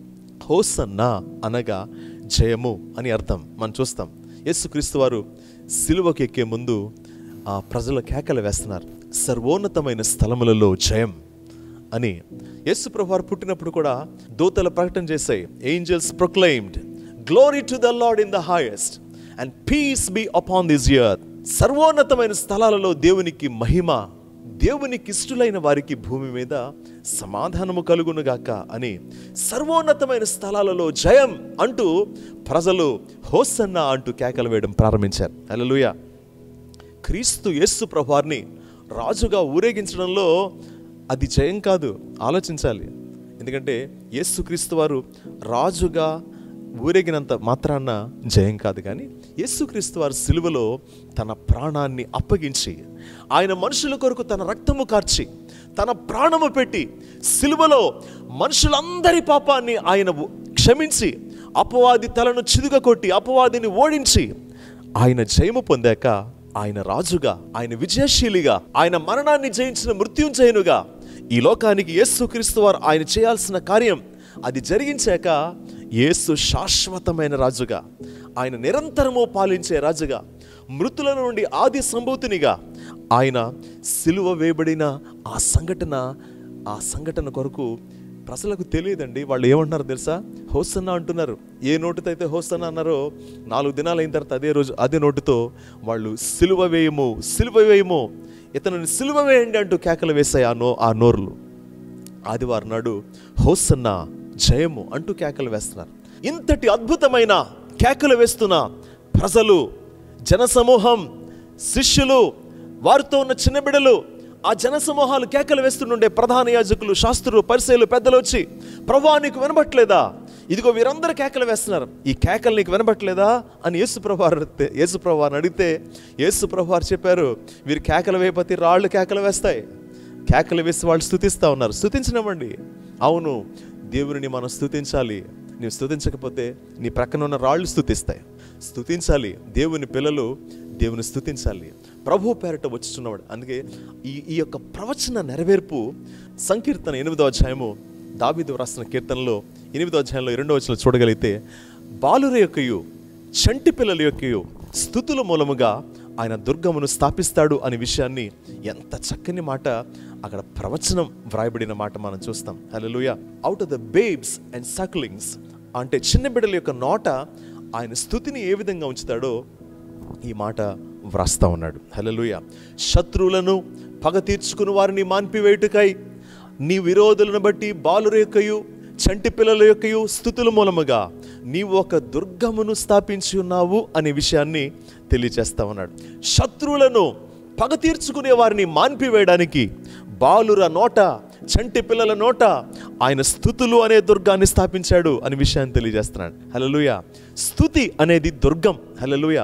హోసన్నా అనగా జయము అని అర్థం మనం చూస్తాం యేసుక్రీస్తు వారు సిలువకు ఎక్కే ముందు ఆ ప్రజల కేకలు వేస్తున్నారు సర్వోన్నతమైన స్థలములలో జయం అని యేసు ప్రభువారు పుట్టినప్పుడు కూడా దూతలు ప్రకటన చేశాయి angels proclaimed glory to the lord in the highest and peace be upon this year సర్వోన్నతమైన స్థలాలలో దేవునికి మహిమ దేవునికి ఇష్టలైన వారికి భూమి మీద సమాధానము కలుగునుగాక అని సర్వోన్నతమైన స్థలాలలో జయం అంటూ ప్రజలు హోసన్న అంటూ కేకలు వేయడం ప్రారంభించారు హల్లెలూయా క్రీస్తు యేసు ప్రభువారిని రాజుగా ఊరేగించడంలో అది జయం కాదు ఆలోచించాలి ఎందుకంటే యేసు క్రీస్తు వారు రాజుగా ఊరేగినంత మాత్రాన జయం కాదు కానీ యేసుక్రీస్తు వారు సిలువలో తన ప్రాణాన్ని అప్పగించి ఆయన మనుషుల కొరకు తన రక్తము కార్చి తన ప్రాణము పెట్టి సిలువలో మనుషులందరి పాపాన్ని ఆయన క్షమించి అపవాది తలను చిదుగ కొట్టి అపవాదిని ఓడించి ఆయన జయము పొందాక ఆయన రాజుగా ఆయన విజయశీలిగా ఆయన మరణాన్ని జయించిన మృత్యుంజయునుగా ఈ లోకానికి యేసుక్రీస్తు వారు ఆయన చేయాల్సిన కార్యం అది జరిగించాక యేసు శాశ్వతమైన రాజుగా ఆయన నిరంతరము పాలించే రాజుగా మృతుల నుండి ఆది సంభూతినిగా ఆయన సిలువ వేయబడిన ఆ సంఘటన ఆ సంఘటన కొరకు ప్రజలకు తెలియదండి వాళ్ళు ఏమంటున్నారు తెలుసా హోసన్న అంటున్నారు ఏ నోటుతో అయితే హోసన్న అన్నారో నాలుగు దినాలు అయిన తర్వాత అదే రోజు అదే నోటుతో వాళ్ళు సిలువ వేయము సిలువ వేయము ఇతను సిలువ వేయండి అంటూ కేకలు వేసాయి ఆ నో ఆ నోర్లు ఆదివారం నాడు హోసన్న జయము అంటూ కేకలు వేస్తున్నారు ఇంతటి అద్భుతమైన కేకలు వేస్తున్న ప్రజలు జనసమూహం శిష్యులు వారితో ఉన్న చిన్న బిడ్డలు ఆ జనసమూహాలు కేకలు వేస్తుండే ప్రధాన యాజకులు శాస్త్రులు పరిశైలు పెద్దలు వచ్చి ప్రభా నీకు వినబట్లేదా ఇదిగో వీరందరూ కేకలు వేస్తున్నారు ఈ కేకలు నీకు వినబట్లేదా అని యేసు ప్రభు అడిగితే యేసు ప్రభు అని అడిగితే యేసు ప్రభు వారు చెప్పారు వీరు కేకలు వేయకపోతే రాళ్ళు కేకలు వేస్తాయి కేకలు వేసి వాళ్ళు స్థుతిస్తూ ఉన్నారు స్థుతించినవ్వండి అవును దేవుని మనం స్థుతించాలి నీవు స్థుతించకపోతే నీ ప్రక్కన ఉన్న రాళ్ళు స్థుతిస్తాయి స్థుతించాలి దేవుని పిల్లలు దేవుని స్థుతించాలి ప్రభు పేరట వచ్చుచున్నవాడు అందుకే ఈ ఈ యొక్క ప్రవచన నెరవేర్పు సంకీర్తన ఎనిమిదో అధ్యాయము దావీదు రాసిన కీర్తనలో ఎనిమిదో అధ్యాయంలో రెండో వచనంలో చూడగలిగితే బాలుర యొక్కయు చంటి పిల్లల యొక్కయు స్థుతుల మూలముగా ఆయన దుర్గమును స్థాపిస్తాడు అనే విషయాన్ని ఎంత చక్కని మాట అక్కడ ప్రవచనం వ్రాయబడిన మాట మనం చూస్తాం హలోయ out of the babes and sucklings అంటే చిన్న బిడ్డల యొక్క నోట ఆయన స్థుతిని ఏ విధంగా ఉంచుతాడో ఈ మాట వ్రాస్తా ఉన్నాడు హలలుయ శత్రువులను పగ తీర్చుకుని వారిని మాన్పివేయుటకై నీ విరోధులను బట్టి బాలుర యొక్కయు చంటి పిల్లల యొక్కయు స్థుతుల మూలముగా నీవు ఒక దుర్గమును స్థాపించి ఉన్నావు అనే విషయాన్ని తెలియచేస్తా ఉన్నాడు శత్రువులను పగ తీర్చుకునే వారిని మాన్పివేయడానికి బాలుర నోట చంటి పిల్లల నోట ఆయన స్థుతులు అనే దుర్గాన్ని స్థాపించాడు అనే విషయాన్ని తెలియజేస్తున్నాడు హలలుయ స్థుతి అనేది దుర్గం హలలుయ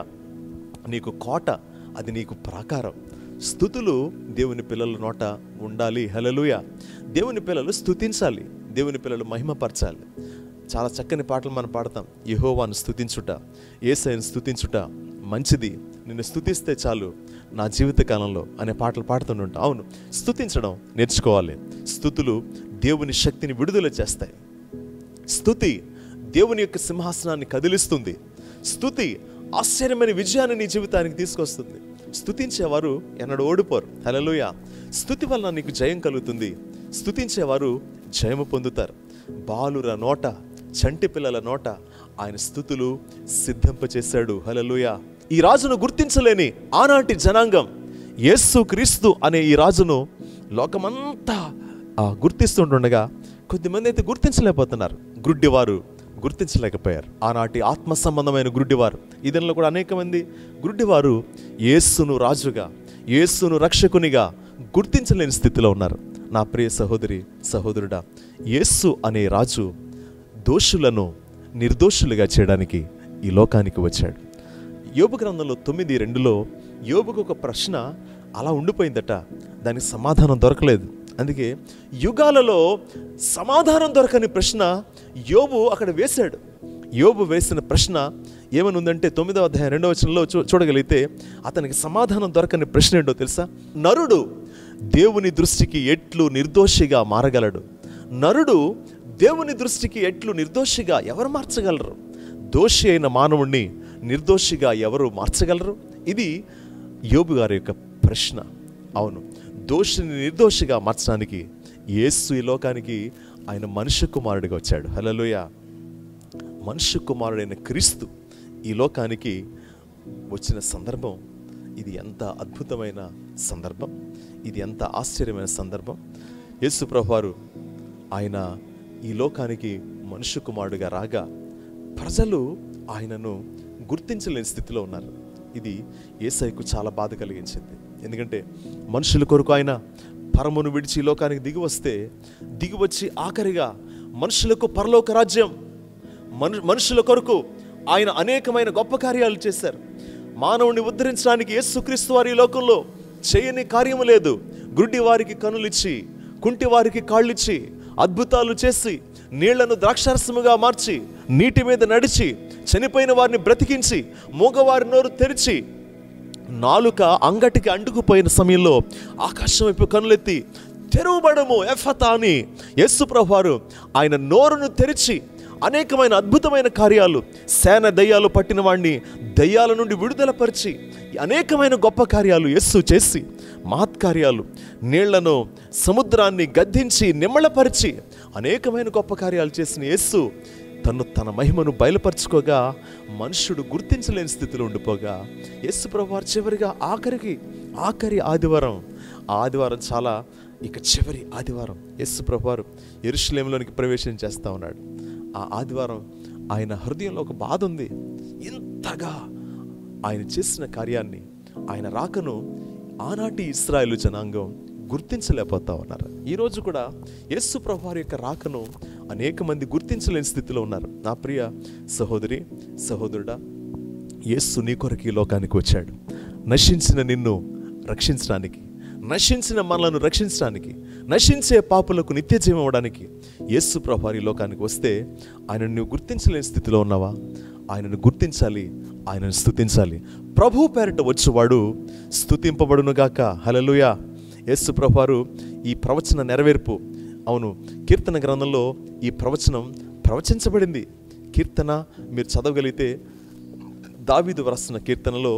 నీకు కోట అది నీకు ప్రాకారం స్థుతులు దేవుని పిల్లల నోట ఉండాలి హలలుయ దేవుని పిల్లలు స్థుతించాలి దేవుని పిల్లలు మహిమపరచాలి చాలా చక్కని పాటలు మనం పాడతాం యహోవాను స్థుతించుట ఏసైని స్థుతించుట మంచిది నిన్ను స్థుతిస్తే చాలు నా జీవిత కాలంలో అనే పాటలు పాడుతుంటాం అవును స్థుతించడం నేర్చుకోవాలి స్థుతులు దేవుని శక్తిని విడుదల చేస్తాయి స్థుతి దేవుని యొక్క సింహాసనాన్ని కదిలిస్తుంది స్థుతి ఆశ్చర్యమైన విజయాన్ని నీ జీవితానికి తీసుకొస్తుంది స్థుతించేవారు ఎన్నడూ ఓడిపోరు హలలుయ స్థుతి వలన నీకు జయం కలుగుతుంది స్థుతించేవారు జయము పొందుతారు బాలుర నోట చంటి పిల్లల నోట ఆయన స్థుతులు సిద్ధింపచేశాడు హలలుయ ఈ రాజును గుర్తించలేని ఆనాటి జనాంగం యేసు క్రీస్తు అనే ఈ రాజును లోకమంతా ఆ, గుర్తిస్తుంటుండగా కొద్దిమంది అయితే గుర్తించలేకపోతున్నారు గుడ్డివారు గుర్తించలేకపోయారు ఆనాటి ఆత్మ సంబంధమైన గుడ్డివారు ఇదనలో కూడా అనేక మంది గుడ్డివారు యేసును రాజుగా యేసును రక్షకునిగా గుర్తించలేని స్థితిలో ఉన్నారు నా ప్రియ సహోదరి సహోదరుడా యేసు అనే రాజు దోషులను నిర్దోషులుగా చేయడానికి ఈ లోకానికి వచ్చాడు యోబు గ్రంథంలో తొమ్మిది రెండులో యోబుకు ఒక ప్రశ్న అలా ఉండిపోయిందట దానికి సమాధానం దొరకలేదు అందుకే యుగాలలో సమాధానం దొరకని ప్రశ్న యోబు అక్కడ వేశాడు యోబు వేసిన ప్రశ్న ఏమని ఉందంటే తొమ్మిదవ అధ్యాయం రెండవ వచనంలో చూ చూడగలిగితే అతనికి సమాధానం దొరకని ప్రశ్న ఏంటో తెలుసా నరుడు దేవుని దృష్టికి ఎట్లు నిర్దోషిగా మారగలడు నరుడు దేవుని దృష్టికి ఎట్లు నిర్దోషిగా ఎవరు మార్చగలరు దోషి అయిన మానవుణ్ణి నిర్దోషిగా ఎవరు మార్చగలరు ఇది యోబు గారి యొక్క ప్రశ్న అవును దోషిని నిర్దోషిగా మార్చడానికి యేసు ఈ లోకానికి ఆయన మనుష్య కుమారుడిగా వచ్చాడు హలోయ మనుష్య కుమారుడైన క్రీస్తు ఈ లోకానికి వచ్చిన సందర్భం ఇది ఎంత అద్భుతమైన సందర్భం ఇది ఎంత ఆశ్చర్యమైన సందర్భం యేసు ప్రభువారు ఆయన ఈ లోకానికి మనుష్య కుమారుడిగా రాగా ప్రజలు ఆయనను గుర్తించలేని స్థితిలో ఉన్నారు ఇది ఏసైకు చాలా బాధ కలిగించింది ఎందుకంటే మనుషుల కొరకు ఆయన పరమును విడిచి ఈ లోకానికి దిగి వస్తే దిగి వచ్చి ఆఖరిగా మనుషులకు పరలోక రాజ్యం మను మనుషుల కొరకు ఆయన అనేకమైన గొప్ప కార్యాలు చేశారు మానవుని ఉద్ధరించడానికి యేసుక్రీస్తు వారి ఈ లోకంలో చేయని కార్యము లేదు గుడ్డి వారికి కనులిచ్చి కుంటి వారికి కాళ్ళిచ్చి అద్భుతాలు చేసి నీళ్లను ద్రాక్షారసముగా మార్చి నీటి మీద నడిచి చనిపోయిన వారిని బ్రతికించి మూగవారి నోరు తెరిచి నాలుక అంగటికి అంటుకుపోయిన సమయంలో ఆకాశం వైపు కనులెత్తి తెరువబడము ఎఫత అని యేసు ప్రభువారు ఆయన నోరును తెరిచి అనేకమైన అద్భుతమైన కార్యాలు సేన దయ్యాలు పట్టిన వాడిని దయ్యాల నుండి విడుదలపరిచి అనేకమైన గొప్ప కార్యాలు యస్సు చేసి మహత్కార్యాలు నీళ్లను సముద్రాన్ని గద్దించి నిమ్మళపరిచి అనేకమైన గొప్ప కార్యాలు చేసిన యేస్సు తను తన మహిమను బయలుపరచుకోగా మనుషుడు గుర్తించలేని స్థితిలో ఉండిపోగా యేసు ప్రభువారు చివరిగా ఆఖరికి ఆఖరి ఆదివారం ఆ ఆదివారం చాలా ఇక చివరి ఆదివారం యేసు ప్రభువారు ఎరుషులేంలోనికి ప్రవేశం చేస్తా ఉన్నాడు ఆ ఆదివారం ఆయన హృదయంలో ఒక బాధ ఉంది ఇంతగా ఆయన చేసిన కార్యాన్ని ఆయన రాకను ఆనాటి ఇస్రాయేలు జనాంగం గుర్తించలేకపోతా ఉన్నారు ఈరోజు కూడా యేసు ప్రభు వారి యొక్క రాకను అనేక మంది గుర్తించలేని స్థితిలో ఉన్నారు నా ప్రియ సహోదరి సహోదరుడా యేసు నీ కొరకు ఈ లోకానికి వచ్చాడు నశించిన నిన్ను రక్షించడానికి నశించిన మనలను రక్షించడానికి నశించే పాపులకు నిత్య జీవం ఇవ్వడానికి యేసు ప్రభు వారి లోకానికి వస్తే ఆయనను నువ్వు గుర్తించలేని స్థితిలో ఉన్నావా ఆయనను గుర్తించాలి ఆయనను స్తుతించాలి ప్రభు పేరిట వచ్చేవాడు స్తుతింపబడునుగాక హలలుయా యేసు ప్రభువారు ఈ ప్రవచన నెరవేర్పు అవును కీర్తన గ్రంథంలో ఈ ప్రవచనం ప్రవచించబడింది కీర్తన మీరు చదవగలిగితే దావీదు వ్రాసిన కీర్తనలో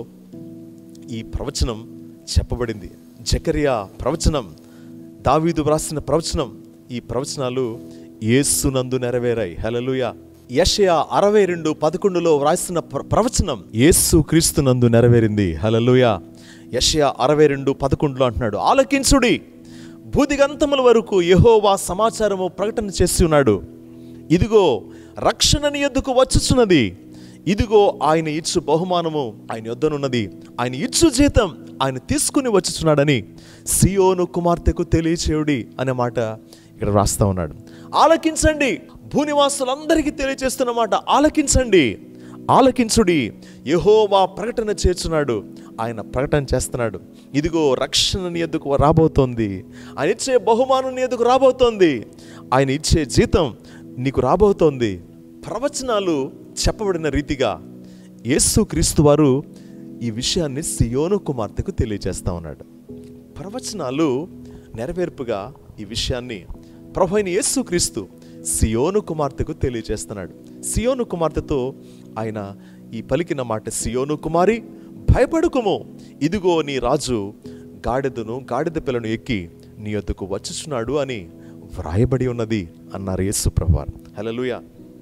ఈ ప్రవచనం చెప్పబడింది జకరియా ప్రవచనం దావీదు వ్రాసిన ప్రవచనం ఈ ప్రవచనాలు యేసునందు నెరవేరాయి హలలుయ యషయా అరవై రెండు పదకొండులో వ్రాసిన ప్ర- ప్రవచనం యేసు క్రీస్తునందు నెరవేరింది హలలుయ యషయా అరవై రెండు పదకొండులో అంటున్నాడు ఆలకించుడి భూదిగంతముల వరకు యెహోవా సమాచారము ప్రకటన చేసి ఉన్నాడు ఇదిగో రక్షణ నీ యొద్దకు వచ్చుచున్నది ఇదిగో ఆయన ఇచ్చు బహుమానము ఆయన యొద్దనున్నది ఆయన ఇచ్చు జీతం ఆయన తీసుకుని వచ్చుచున్నాడని సియోను కుమార్తెకు తెలియచేయుడి అనే మాట ఇక్కడ రాస్తా ఉన్నాడు ఆలకించండి భూనివాసులందరికీ తెలియచేస్తున్న మాట ఆలకించండి ఆలకించుడి యెహోవా ప్రకటన చేస్తున్నాడు ఆయన ప్రకటన చేస్తున్నాడు ఇదిగో రక్షణ నీ ఎద్దుకు రాబోతోంది ఆయన ఇచ్చే బహుమానం నీ ఎద్దుకు రాబోతోంది ఆయన ఇచ్చే జీతం నీకు రాబోతోంది ప్రవచనాలు చెప్పబడిన రీతిగా యేసు క్రీస్తు వారు ఈ విషయాన్ని సియోను కుమార్తెకు తెలియజేస్తా ఉన్నాడు ప్రవచనాలు నెరవేర్పుగా ఈ విషయాన్ని ప్రభు అయిన యేసు క్రీస్తు సియోను కుమార్తెకు తెలియజేస్తున్నాడు సియోను కుమార్తెతో ఆయన ఈ పలికిన మాట సియోను కుమారి భయపడుకుము ఇదిగో నీ రాజు గాడిదను గాడిద పిల్లను ఎక్కి నీ యొద్దకు వచ్చుచున్నాడు అని వ్రాయబడి ఉన్నది అన్నారు యేసు ప్రభువారు హల్లెలూయా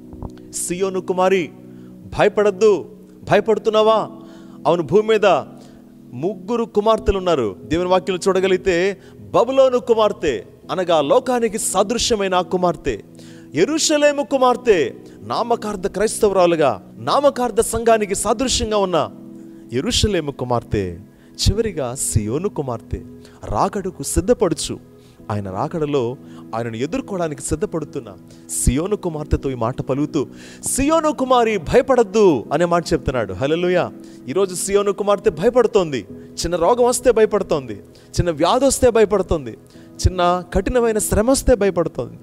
సియోను కుమారి భయపడద్దు భయపడుతున్నావా అవును భూమి మీద ముగ్గురు కుమార్తెలు ఉన్నారు దేవుని వాక్యం చూడగలిగితే బబులోను కుమార్తె అనగా లోకానికి సాదృశ్యమైన ఆ కుమార్తె ఎరుషలేము కుమార్తె నామకార్థ క్రైస్తవురాలుగా నామకార్థ సంఘానికి సాదృశ్యంగా ఉన్న ఎరుషలేము కుమార్తె చివరిగా సియోను కుమార్తె రాకడకు సిద్ధపడుచు ఆయన రాకడలో ఆయనను ఎదుర్కోవడానికి సిద్ధపడుతున్న సియోను కుమార్తెతో ఈ మాట పలుకుతూ సియోను కుమారి భయపడద్దు అనే మాట చెప్తున్నాడు హల్లెలూయా ఈరోజు సియోను కుమార్తె భయపడుతోంది చిన్న రోగం వస్తే భయపడుతోంది చిన్న వ్యాధి వస్తే భయపడుతోంది చిన్న కఠినమైన శ్రమ వస్తే భయపడుతోంది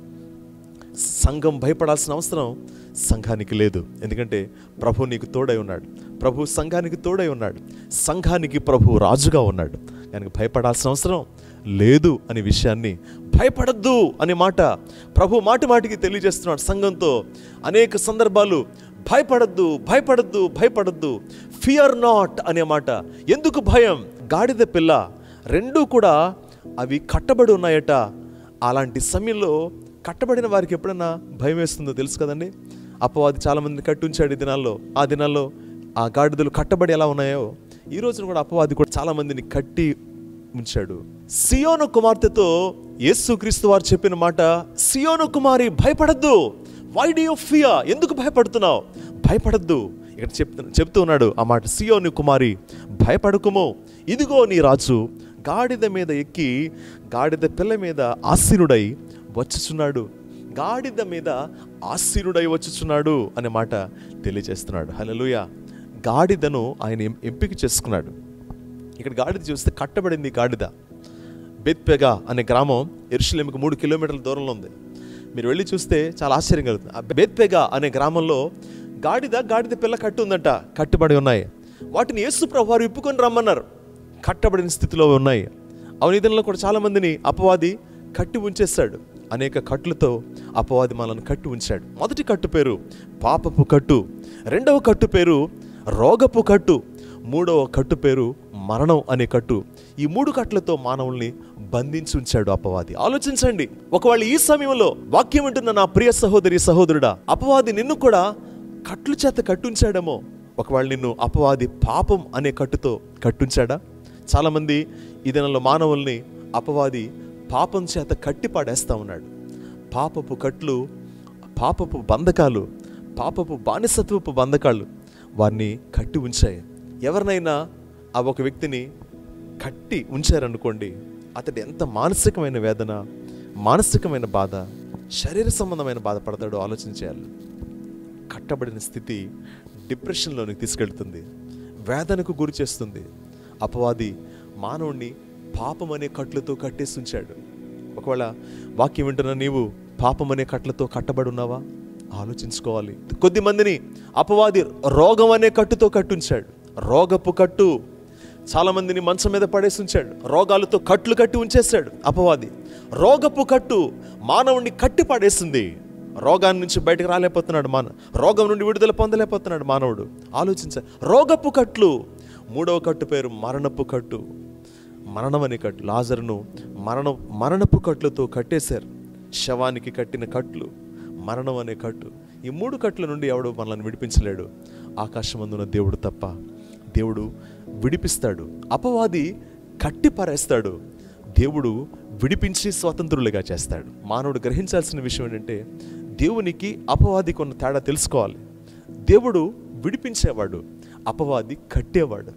సంఘం భయపడాల్సిన అవసరం సంఘానికి లేదు ఎందుకంటే ప్రభు నీకు తోడై ఉన్నాడు ప్రభు సంఘానికి తోడై ఉన్నాడు సంఘానికి ప్రభు రాజుగా ఉన్నాడు కనుక భయపడాల్సిన అవసరం లేదు అనే విషయాన్ని భయపడద్దు అనే మాట ప్రభు మాటి మాటికి తెలియజేస్తున్నాడు సంఘంతో అనేక సందర్భాలు భయపడద్దు భయపడద్దు భయపడద్దు ఫియర్ నాట్ అనే మాట ఎందుకు భయం గాడిద పిల్ల రెండూ కూడా అవి కట్టబడి ఉన్నాయట అలాంటి సమయంలో కట్టబడిన వారికి ఎప్పుడైనా భయం వేస్తుందో తెలుసు కదండి అపవాది చాలా మందిని కట్టుంచాడు ఈ దినాల్లో ఆ దినాల్లో ఆ గాడిదలు కట్టబడి ఎలా ఉన్నాయో ఈ రోజున కూడా అపవాది కూడా చాలా మందిని కట్టి ఉంచాడు సియోను కుమార్తెతో యేసుక్రీస్తు వారు చెప్పిన మాట సియోను కుమారి భయపడద్దు వై డి యు ఫియర్ ఎందుకు భయపడుతున్నావు భయపడద్దు ఇక్కడ చెప్తు చెప్తూ ఉన్నాడు ఆ మాట సియోను కుమారి భయపడకుము ఇదిగో నీ రాజు గాడిద మీద ఎక్కి గాడిద పిల్ల మీద ఆశీనుడై వచ్చుచున్నాడు గాడిద మీద ఆశీనుడై వచ్చుచున్నాడు అనే మాట తెలియజేస్తున్నాడు హల్లెలూయ గాడిదను ఆయన ఎం- ఎంపిక చేసుకున్నాడు ఇక్కడ గాడిద చూస్తే కట్టబడింది గాడిద బెత్పెగా అనే గ్రామం ఎరుషులేమికి మూడు కిలోమీటర్ల దూరంలో ఉంది మీరు వెళ్ళి చూస్తే చాలా ఆశ్చర్యం కలుగుతుంది ఆ బెత్పెగా అనే గ్రామంలో గాడిద గాడిద పిల్ల కట్టు ఉందంట కట్టుబడి ఉన్నాయి వాటిని యేసు ప్రభు వారు ఇప్పుకొని రమ్మన్నారు కట్టబడిన స్థితిలో ఉన్నాయి అవనిధులలో కూడా చాలామందిని అపవాది కట్టి ఉంచేశాడు అనేక కట్లతో అపవాది మనల్ని కట్టి ఉంచాడు మొదటి కట్టు పేరు పాపపు కట్టు రెండవ కట్టు పేరు రోగపు కట్టు మూడవ కట్టు పేరు మరణం అనే కట్టు ఈ మూడు కట్లతో మానవుల్ని బంధించి ఉంచాడు అపవాది ఆలోచించండి ఒకవేళ ఈ సమయంలో వాక్యం వింటున్న నా ప్రియ సహోదరి సహోదరుడా అపవాది నిన్ను కూడా కట్లు చేత కట్టుంచాడేమో ఒకవేళ నిన్ను అపవాది పాపం అనే కట్టుతో కట్టుంచాడా చాలామంది ఈ దినంలో మానవుల్ని అపవాది పాపం చేత కట్టి పాడేస్తా ఉన్నాడు పాపపు కట్లు పాపపు బంధకాలు పాపపు బానిసత్వపు బంధకాలు వారిని కట్టి ఉంచాయి ఎవరినైనా ఆ ఒక వ్యక్తిని కట్టి ఉంచారనుకోండి అతడు ఎంత మానసికమైన వేదన మానసికమైన బాధ శరీర సంబంధమైన బాధ పడతాడో ఆలోచించాలి కట్టబడిన స్థితి డిప్రెషన్లోనికి తీసుకెళ్తుంది వేదనకు గురి చేస్తుంది అపవాది మానవుణ్ణి పాపం అనే కట్లతో కట్టేసి ఉంచాడు ఒకవేళ వాక్యం వింటున్న నీవు పాపం అనే కట్లతో కట్టబడి ఉన్నావా ఆలోచించుకోవాలి కొద్ది మందిని అపవాది రోగం అనే కట్టుతో కట్టుంచాడు రోగపు కట్టు చాలా మందిని మంచం మీద పడేసి ఉంచాడు రోగాలతో కట్లు కట్టి ఉంచేశాడు అపవాది రోగపు కట్టు మానవుణ్ణి కట్టి పడేసింది రోగాన్ని నుంచి బయటకు రాలేకపోతున్నాడు మాన రోగం నుండి విడుదల పొందలేకపోతున్నాడు మానవుడు ఆలోచించ రోగపు కట్లు మూడవ కట్టు పేరు మరణపు కట్టు మరణం అనే కట్టు లాజరును మరణం మరణపు కట్లతో కట్టేశారు శవానికి కట్టిన కట్లు మరణం అనే కట్టు ఈ మూడు కట్ల నుండి ఎవడు మనల్ని విడిపించలేడు ఆకాశమందున దేవుడు తప్ప దేవుడు విడిపిస్తాడు అపవాది కట్టి పారేస్తాడు దేవుడు విడిపించి స్వతంత్రులుగా చేస్తాడు మానవుడు గ్రహించాల్సిన విషయం ఏంటంటే దేవునికి అపవాదికి ఉన్న తేడా తెలుసుకోవాలి దేవుడు విడిపించేవాడు అపవాది కట్టేవాడు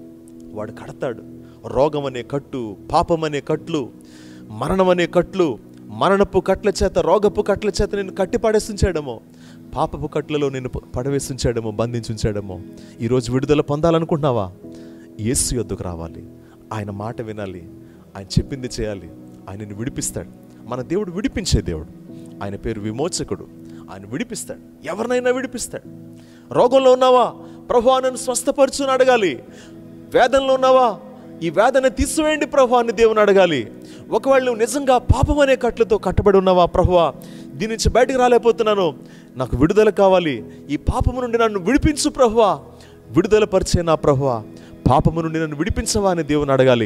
వాడు కడతాడు రోగం అనే కట్టు పాపం అనే కట్లు మరణం అనే కట్లు మరణపు కట్ల చేత రోగపు కట్ల చేత నేను కట్టి పడేసించాడేమో పాపపు కట్లలో నేను పడవేసించాడేమో బంధించుంచాడేమో ఈరోజు విడుదల పొందాలనుకుంటున్నావా యేసు యొద్దకు రావాలి ఆయన మాట వినాలి ఆయన చెప్పింది చేయాలి ఆయనని విడిపిస్తాడు మన దేవుడు విడిపించే దేవుడు ఆయన పేరు విమోచకుడు ఆయన విడిపిస్తాడు ఎవరినైనా విడిపిస్తాడు రోగంలో ఉన్నావా ప్రభు నన్ను స్వస్థపరచుని అడగాలి వేదనలో ఉన్నావా ఈ వేదన తీసివేయండి ప్రభు అని దేవుని అడగాలి ఒకవేళ నువ్వు నిజంగా పాపం అనే కట్లతో కట్టబడి ఉన్నావా ప్రభువా దీని నుంచి బయటకు రాలేకపోతున్నాను నాకు విడుదల కావాలి ఈ పాపము నుండి నన్ను విడిపించు ప్రభువా విడుదల పరిచే నా ప్రభువా పాపము నుండి నన్ను విడిపించవా అని దేవుని అడగాలి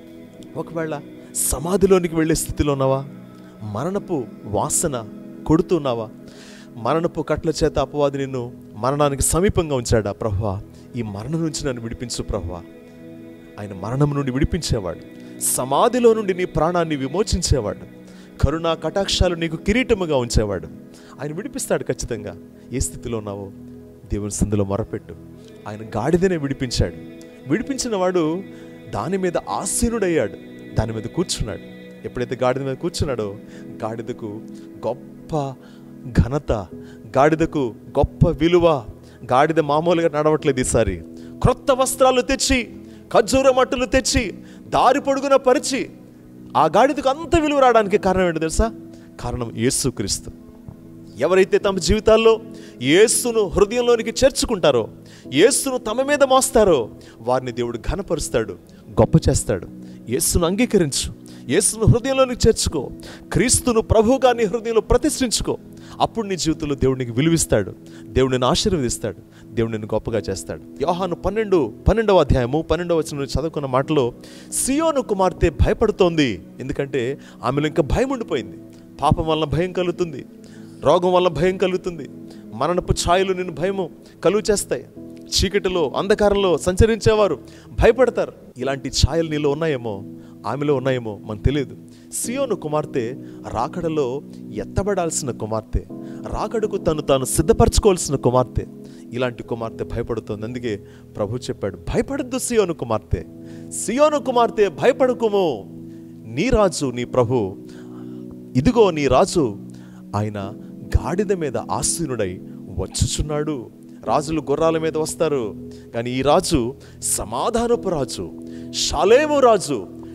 ఒకవేళ సమాధిలోనికి వెళ్ళే స్థితిలో ఉన్నావా మరణపు వాసన కొడుతున్నావా మరణపు కట్ల చేత అపవాది నిన్ను మరణానికి సమీపంగా ఉంచాడా ప్రభువా ఈ మరణం నుంచి నన్ను విడిపించు ప్రభువా ఆయన మరణం నుండి విడిపించేవాడు సమాధిలో నుండి నీ ప్రాణాన్ని విమోచించేవాడు కరుణా కటాక్షాలు నీకు కిరీటముగా ఉంచేవాడు ఆయన విడిపిస్తాడు ఖచ్చితంగా ఏ స్థితిలో ఉన్నావో దేవుని సందులో మొరపెట్టు ఆయన గాడిదనే విడిపించాడు విడిపించిన వాడు దాని మీద ఆసీనుడయ్యాడు దాని మీద కూర్చున్నాడు ఎప్పుడైతే గాడిద మీద కూర్చున్నాడో గాడిదకు గొప్ప ఘనత గాడిదకు గొప్ప విలువ గాడిద మామూలుగా నడవట్లేదు ఈసారి క్రొత్త వస్త్రాలు తెచ్చి ఖర్జూర మట్టులు తెచ్చి దారి పొడుగున పరిచి ఆ గాడిదకు అంత విలువ రావడానికి కారణం ఏంటో తెలుసా కారణం యేసుక్రీస్తు ఎవరైతే తమ జీవితాల్లో యేసును హృదయంలోనికి చేర్చుకుంటారో యేసును తమ మీద మోస్తారో వారిని దేవుడు ఘనపరుస్తాడు గొప్ప చేస్తాడు యేసును అంగీకరించు యేసును హృదయంలోనికి చేర్చుకో క్రీస్తును ప్రభువుగా నీ హృదయంలో ప్రతిష్ఠించుకో అప్పుడు నీ జీవితంలో దేవుడికి విలువిస్తాడు దేవుడిని ఆశీర్వదిస్తాడు దేవుడిని గొప్పగా చేస్తాడు యోహాను పన్నెండు పన్నెండవ అధ్యాయము పన్నెండవ వచనం చదువుకున్న మాటలో సియోను కుమార్తె భయపడుతోంది ఎందుకంటే ఆమెలో ఇంకా భయం ఉండిపోయింది పాపం వలన భయం కలుగుతుంది రోగం వల్ల భయం కలుగుతుంది మరణపు ఛాయలు నిన్ను భయము కలుగు చేస్తాయి చీకటిలో అంధకారంలో సంచరించేవారు భయపడతారు ఇలాంటి ఛాయలు నీలో ఉన్నాయేమో ఆమెలో ఉన్నాయేమో మనకు తెలియదు సియోను కుమార్తె రాకడలో ఎత్తబడాల్సిన కుమార్తె రాకడకు తను తాను సిద్ధపరచుకోవాల్సిన కుమార్తె ఇలాంటి కుమార్తె భయపడుతోంది అందుకే ప్రభు చెప్పాడు భయపడద్దు సియోను కుమార్తె సియోను కుమార్తె భయపడకుము నీ రాజు నీ ప్రభు ఇదిగో నీ రాజు ఆయన గాడిద మీద ఆసీనుడై వచ్చుచున్నాడు రాజులు గుర్రాల మీద వస్తారు కానీ ఈ రాజు సమాధానపు రాజు షాలేము రాజు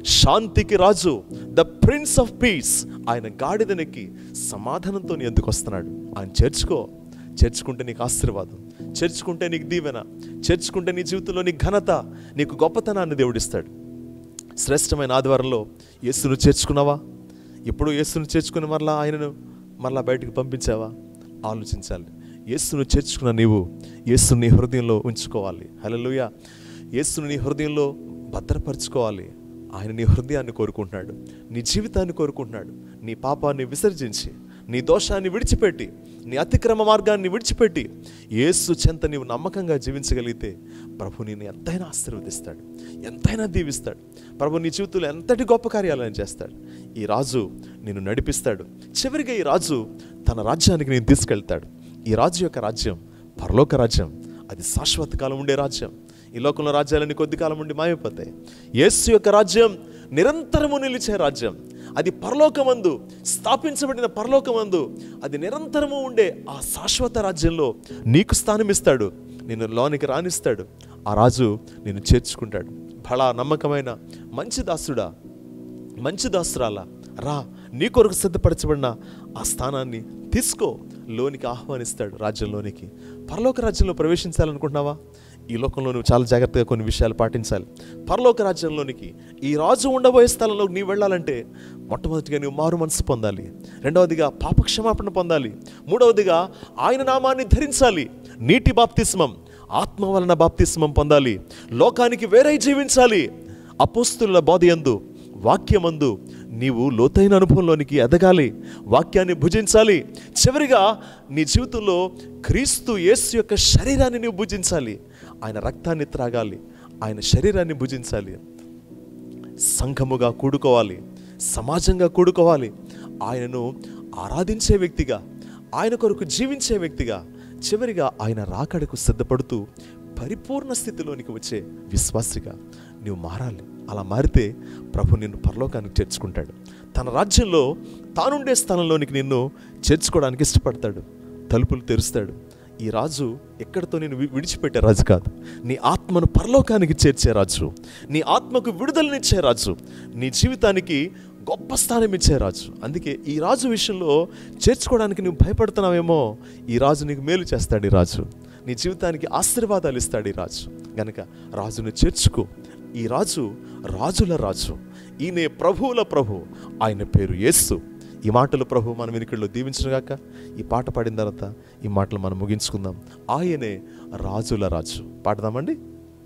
శాంతికి రాజు ద ప్రిన్స్ ఆఫ్ పీస్ ఆయన గాడిదనెక్కి సమాధానంతో నీ ఎందుకు వస్తున్నాడు ఆయన చేర్చుకో చేర్చుకుంటే నీకు ఆశీర్వాదం చేర్చుకుంటే నీకు దీవెన చేర్చుకుంటే నీ జీవితంలో నీ ఘనత నీకు గొప్పతనాన్ని దేవుడిస్తాడు శ్రేష్టమైన ఆదివారంలో యేసును చేర్చుకున్నావా ఎప్పుడు యేసును చేర్చుకుని మరలా ఆయనను మరలా బయటికి పంపించావా ఆలోచించాలి యేసును చేర్చుకున్న నీవు యేసుని నీ హృదయంలో ఉంచుకోవాలి హల్లెలూయ యేసును నీ హృదయంలో భద్రపరచుకోవాలి ఆయన నీ హృదయాన్ని కోరుకుంటున్నాడు నీ జీవితాన్ని కోరుకుంటున్నాడు నీ పాపాన్ని విసర్జించి నీ దోషాన్ని విడిచిపెట్టి నీ అతిక్రమ మార్గాన్ని విడిచిపెట్టి యేసు చెంత నీవు నమ్మకంగా జీవించగలిగితే ప్రభు నిన్ను ఎంతైనా ఆశీర్వదిస్తాడు ఎంతైనా దీవిస్తాడు ప్రభు నీ జీవితంలో ఎంతటి గొప్ప కార్యాలను చేస్తాడు ఈ రాజు నిన్ను నడిపిస్తాడు చివరిగా ఈ రాజు తన రాజ్యానికి నేను తీసుకెళ్తాడు ఈ రాజు యొక్క రాజ్యం పరలోక రాజ్యం అది శాశ్వత కాలం ఉండే రాజ్యం ఈ లోకంలో రాజ్యాలన్నీ కొద్ది కాలం ఉండి మాయమైపోతాయి యేసు యొక్క రాజ్యం నిరంతరము నిలిచే రాజ్యం అది పరలోకమందు స్థాపించబడిన పరలోకమందు అది నిరంతరము ఉండే ఆ శాశ్వత రాజ్యంలో నీకు స్థానం ఇస్తాడు నిన్ను లోనికి రాణిస్తాడు ఆ రాజు నిన్ను చేర్చుకుంటాడు బలా నమ్మకమైన మంచి దాసుడా మంచి దాసురాలా రా నీ కొరకు సిద్ధపరచబడిన ఆ స్థానాన్ని తీసుకో లోనికి ఆహ్వానిస్తాడు రాజ్యంలోనికి పరలోక రాజ్యంలో ప్రవేశించాలనుకుంటున్నావా ఈ లోకంలో నువ్వు చాలా జాగ్రత్తగా కొన్ని విషయాలు పాటించాలి పరలోక రాజ్యంలోనికి ఈ రాజు ఉండబోయే స్థలంలో నీవు వెళ్ళాలంటే మొట్టమొదటిగా నువ్వు మారు మనసు పొందాలి రెండవదిగా పాపక్షమాపణ పొందాలి మూడవదిగా ఆయన నామాన్ని ధరించాలి నీటి బాప్తిస్మం ఆత్మ వలన బాప్తిస్మం పొందాలి లోకానికి వేరే జీవించాలి అపోస్తుల బోధయందు వాక్యమందు నీవు లోతైన అనుభవంలోనికి ఎదగాలి వాక్యాన్ని భుజించాలి చివరిగా నీ జీవితంలో క్రీస్తు యేసు యొక్క శరీరాన్ని నీవు భుజించాలి ఆయన రక్తాన్ని త్రాగాలి ఆయన శరీరాన్ని భుజించాలి సంఘముగా కూడుకోవాలి సమాజంగా కూడుకోవాలి ఆయనను ఆరాధించే వ్యక్తిగా ఆయన కొరకు జీవించే వ్యక్తిగా చివరిగా ఆయన రాకడకు సిద్ధపడుతూ పరిపూర్ణ స్థితిలోనికి వచ్చే విశ్వాసిగా నువ్వు మారాలి అలా మారితే ప్రభు నిన్ను పరలోకానికి చేర్చుకుంటాడు తన రాజ్యంలో తానుండే స్థానంలోనికి నిన్ను చేర్చుకోవడానికి ఇష్టపడతాడు తలుపులు తెరుస్తాడు ఈ రాజు ఎక్కడితో నేను వి- విడిచిపెట్టే రాజు కాదు నీ ఆత్మను పరలోకానికి చేర్చే రాజు నీ ఆత్మకు విడుదలనిచ్చే రాజు నీ జీవితానికి గొప్ప స్థానం ఇచ్చే రాజు అందుకే ఈ రాజు విషయంలో చేర్చుకోవడానికి నువ్వు భయపడుతున్నావేమో ఈ రాజు నీకు మేలు చేస్తాడు ఈ రాజు నీ జీవితానికి ఆశీర్వాదాలు ఇస్తాడు ఈ రాజు గనక రాజును చేర్చుకో ఈ రాజు రాజుల రాజు ఈయనే ప్రభువుల ప్రభు ఆయన పేరు యేస్సు ఈ మాటలు ప్రభు మన వెనుకల్లో దీవించుగాక ఈ పాట పాడిన తర్వాత ఈ మాటలు మనం ముగించుకుందాం ఆయనే రాజుల రాజు పాడదామండి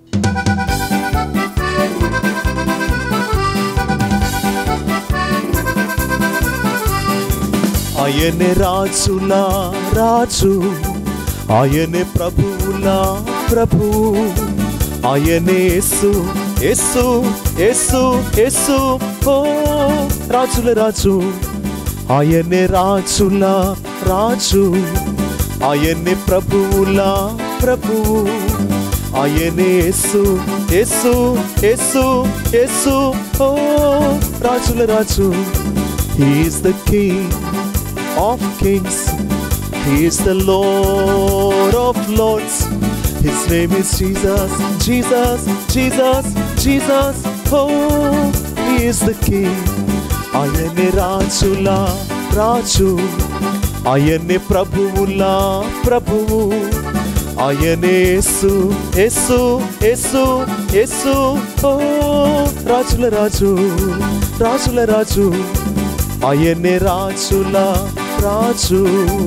ఆయనే రాజుల రాజు ఆయనే ప్రభువుల ప్రభు ఆయనే యేసు యేసు యేసు యేసు ఓ రాజుల రాజు ఆయనే రాజుల రాజు ఆయనే ప్రభువుల ప్రభువు ఆయనే యేసు యేసు యేసు యేసు ఓ రాజుల రాజు He is the King of kings. He is the Lord of lords. His name is Jesus, Jesus, Jesus, Jesus. Oh, He is the King. ఆయనే రాజుల రాజు ఆయనే ప్రభువుల ప్రభువు ఆయనే యేసు యేసు యేసు యేసు ఓ రాజుల రాజు రాజుల రాజు ఆయనే రాజుల రాజు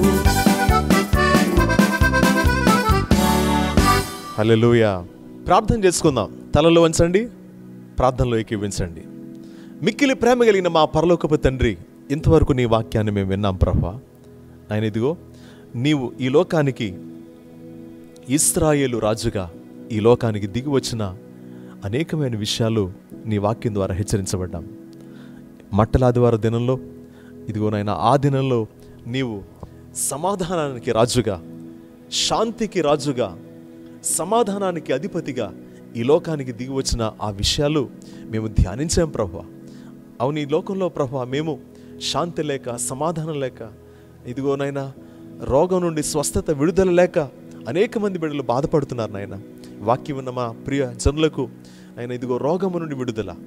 హల్లెలూయా ప్రార్థన చేసుకుందాం తలలో వంచండి ప్రార్థనలో ఏకీవించండి మిక్కిలి ప్రేమ కలిగిన మా పరలోకపు తండ్రి ఇంతవరకు నీ వాక్యాన్ని మేము విన్నాం ప్రభా ఆయన ఇదిగో నీవు ఈ లోకానికి ఇస్రాయేలు రాజుగా ఈ లోకానికి దిగి వచ్చిన అనేకమైన విషయాలు నీ వాక్యం ద్వారా హెచ్చరించబడ్డాం మట్టలాదివార దినంలో ఇదిగో నాయన ఆ దినంలో నీవు సమాధానానికి రాజుగా శాంతికి రాజుగా సమాధానానికి అధిపతిగా ఈ లోకానికి దిగి వచ్చిన ఆ విషయాలు మేము ధ్యానించాం ప్రభు అవును ఈ లోకంలో ప్రభు మేము శాంతి లేక సమాధానం లేక ఇదిగోనైనా రోగం నుండి స్వస్థత విడుదల లేక అనేక మంది బిడ్డలు బాధపడుతున్నారు నాయన వాక్యం ఉన్న మా ప్రియ జనులకు ఆయన ఇదిగో రోగము నుండి విడుదల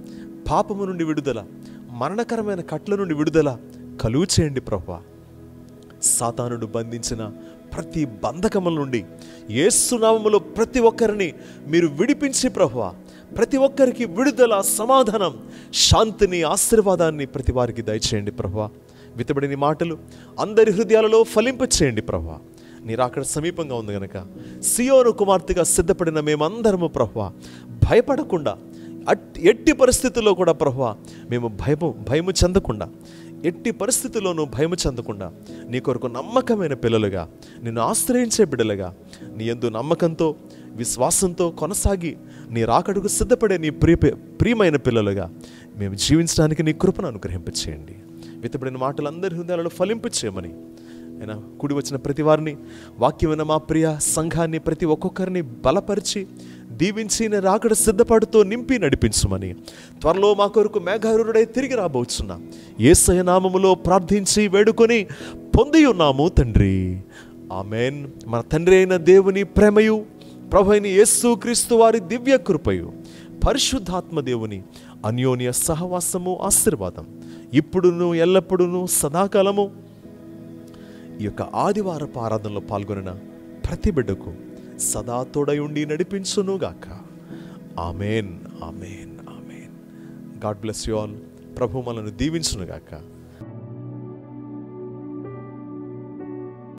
పాపము నుండి విడుదల మరణకరమైన కట్ల నుండి విడుదల కలుగు చేయండి ప్రభా సాతానుడు బంధించిన ప్రతి బంధకముల నుండి ఏసునామములో ప్రతి ఒక్కరిని మీరు విడిపించి ప్రభువా ప్రతి ఒక్కరికి విడుదల సమాధానం శాంతిని ఆశీర్వాదాన్ని ప్రతి వారికి దయచేయండి ప్రభువా వితబడిన మాటలు అందరి హృదయాలలో ఫలింపచేయండి ప్రభువా నీ అక్కడ సమీపంగా ఉంది గనక సియోను కుమార్తెగా సిద్ధపడిన మేమందరము ప్రభువా భయపడకుండా అట్ ఎట్టి పరిస్థితుల్లో కూడా ప్రభువా మేము భయము భయము చెందకుండా ఎట్టి పరిస్థితుల్లోనూ భయము చెందకుండా నీ కొరకు నమ్మకమైన పిల్లలుగా నిన్ను ఆశ్రయించే బిడ్డలుగా నీ ఎందు నమ్మకంతో విశ్వాసంతో కొనసాగి నీ రాకడుకు సిద్ధపడే నీ ప్రియ ప్రియమైన పిల్లలుగా మేము జీవించడానికి నీ కృపను అనుగ్రహింపచేయండి విత్తబడిన మాటలు అందరి హృదయాలలో ఫలింపచేయమని ఆయన కూడి వచ్చిన ప్రతి వారిని వాక్యమైన మా ప్రియ సంఘాన్ని ప్రతి ఒక్కొక్కరిని బలపరిచి దీవించి నేను రాకడ సిద్ధపాటుతో నింపి నడిపించుమని త్వరలో మా కొరకు మేఘారుడై తిరిగి రాబోచున్న ఏసయ నామములో ప్రార్థించి వేడుకొని పొంది ఉన్నాము తండ్రి ఆమెన్ మన తండ్రి అయిన దేవుని ప్రేమయు ప్రభు అయిన యేసు క్రీస్తు వారి దివ్య కృపయు పరిశుద్ధాత్మ దేవుని అన్యోన్య సహవాసము ఆశీర్వాదం ఇప్పుడును ఎల్లప్పుడును సదాకాలము ఈ యొక్క ఆదివారపు ఆరాధనలో పాల్గొనిన ప్రతి బిడ్డకు సదా తోడై ఉండి నడిపించునుగాక amen amen amen God bless you all ప్రభు మనను దీవించునుగాక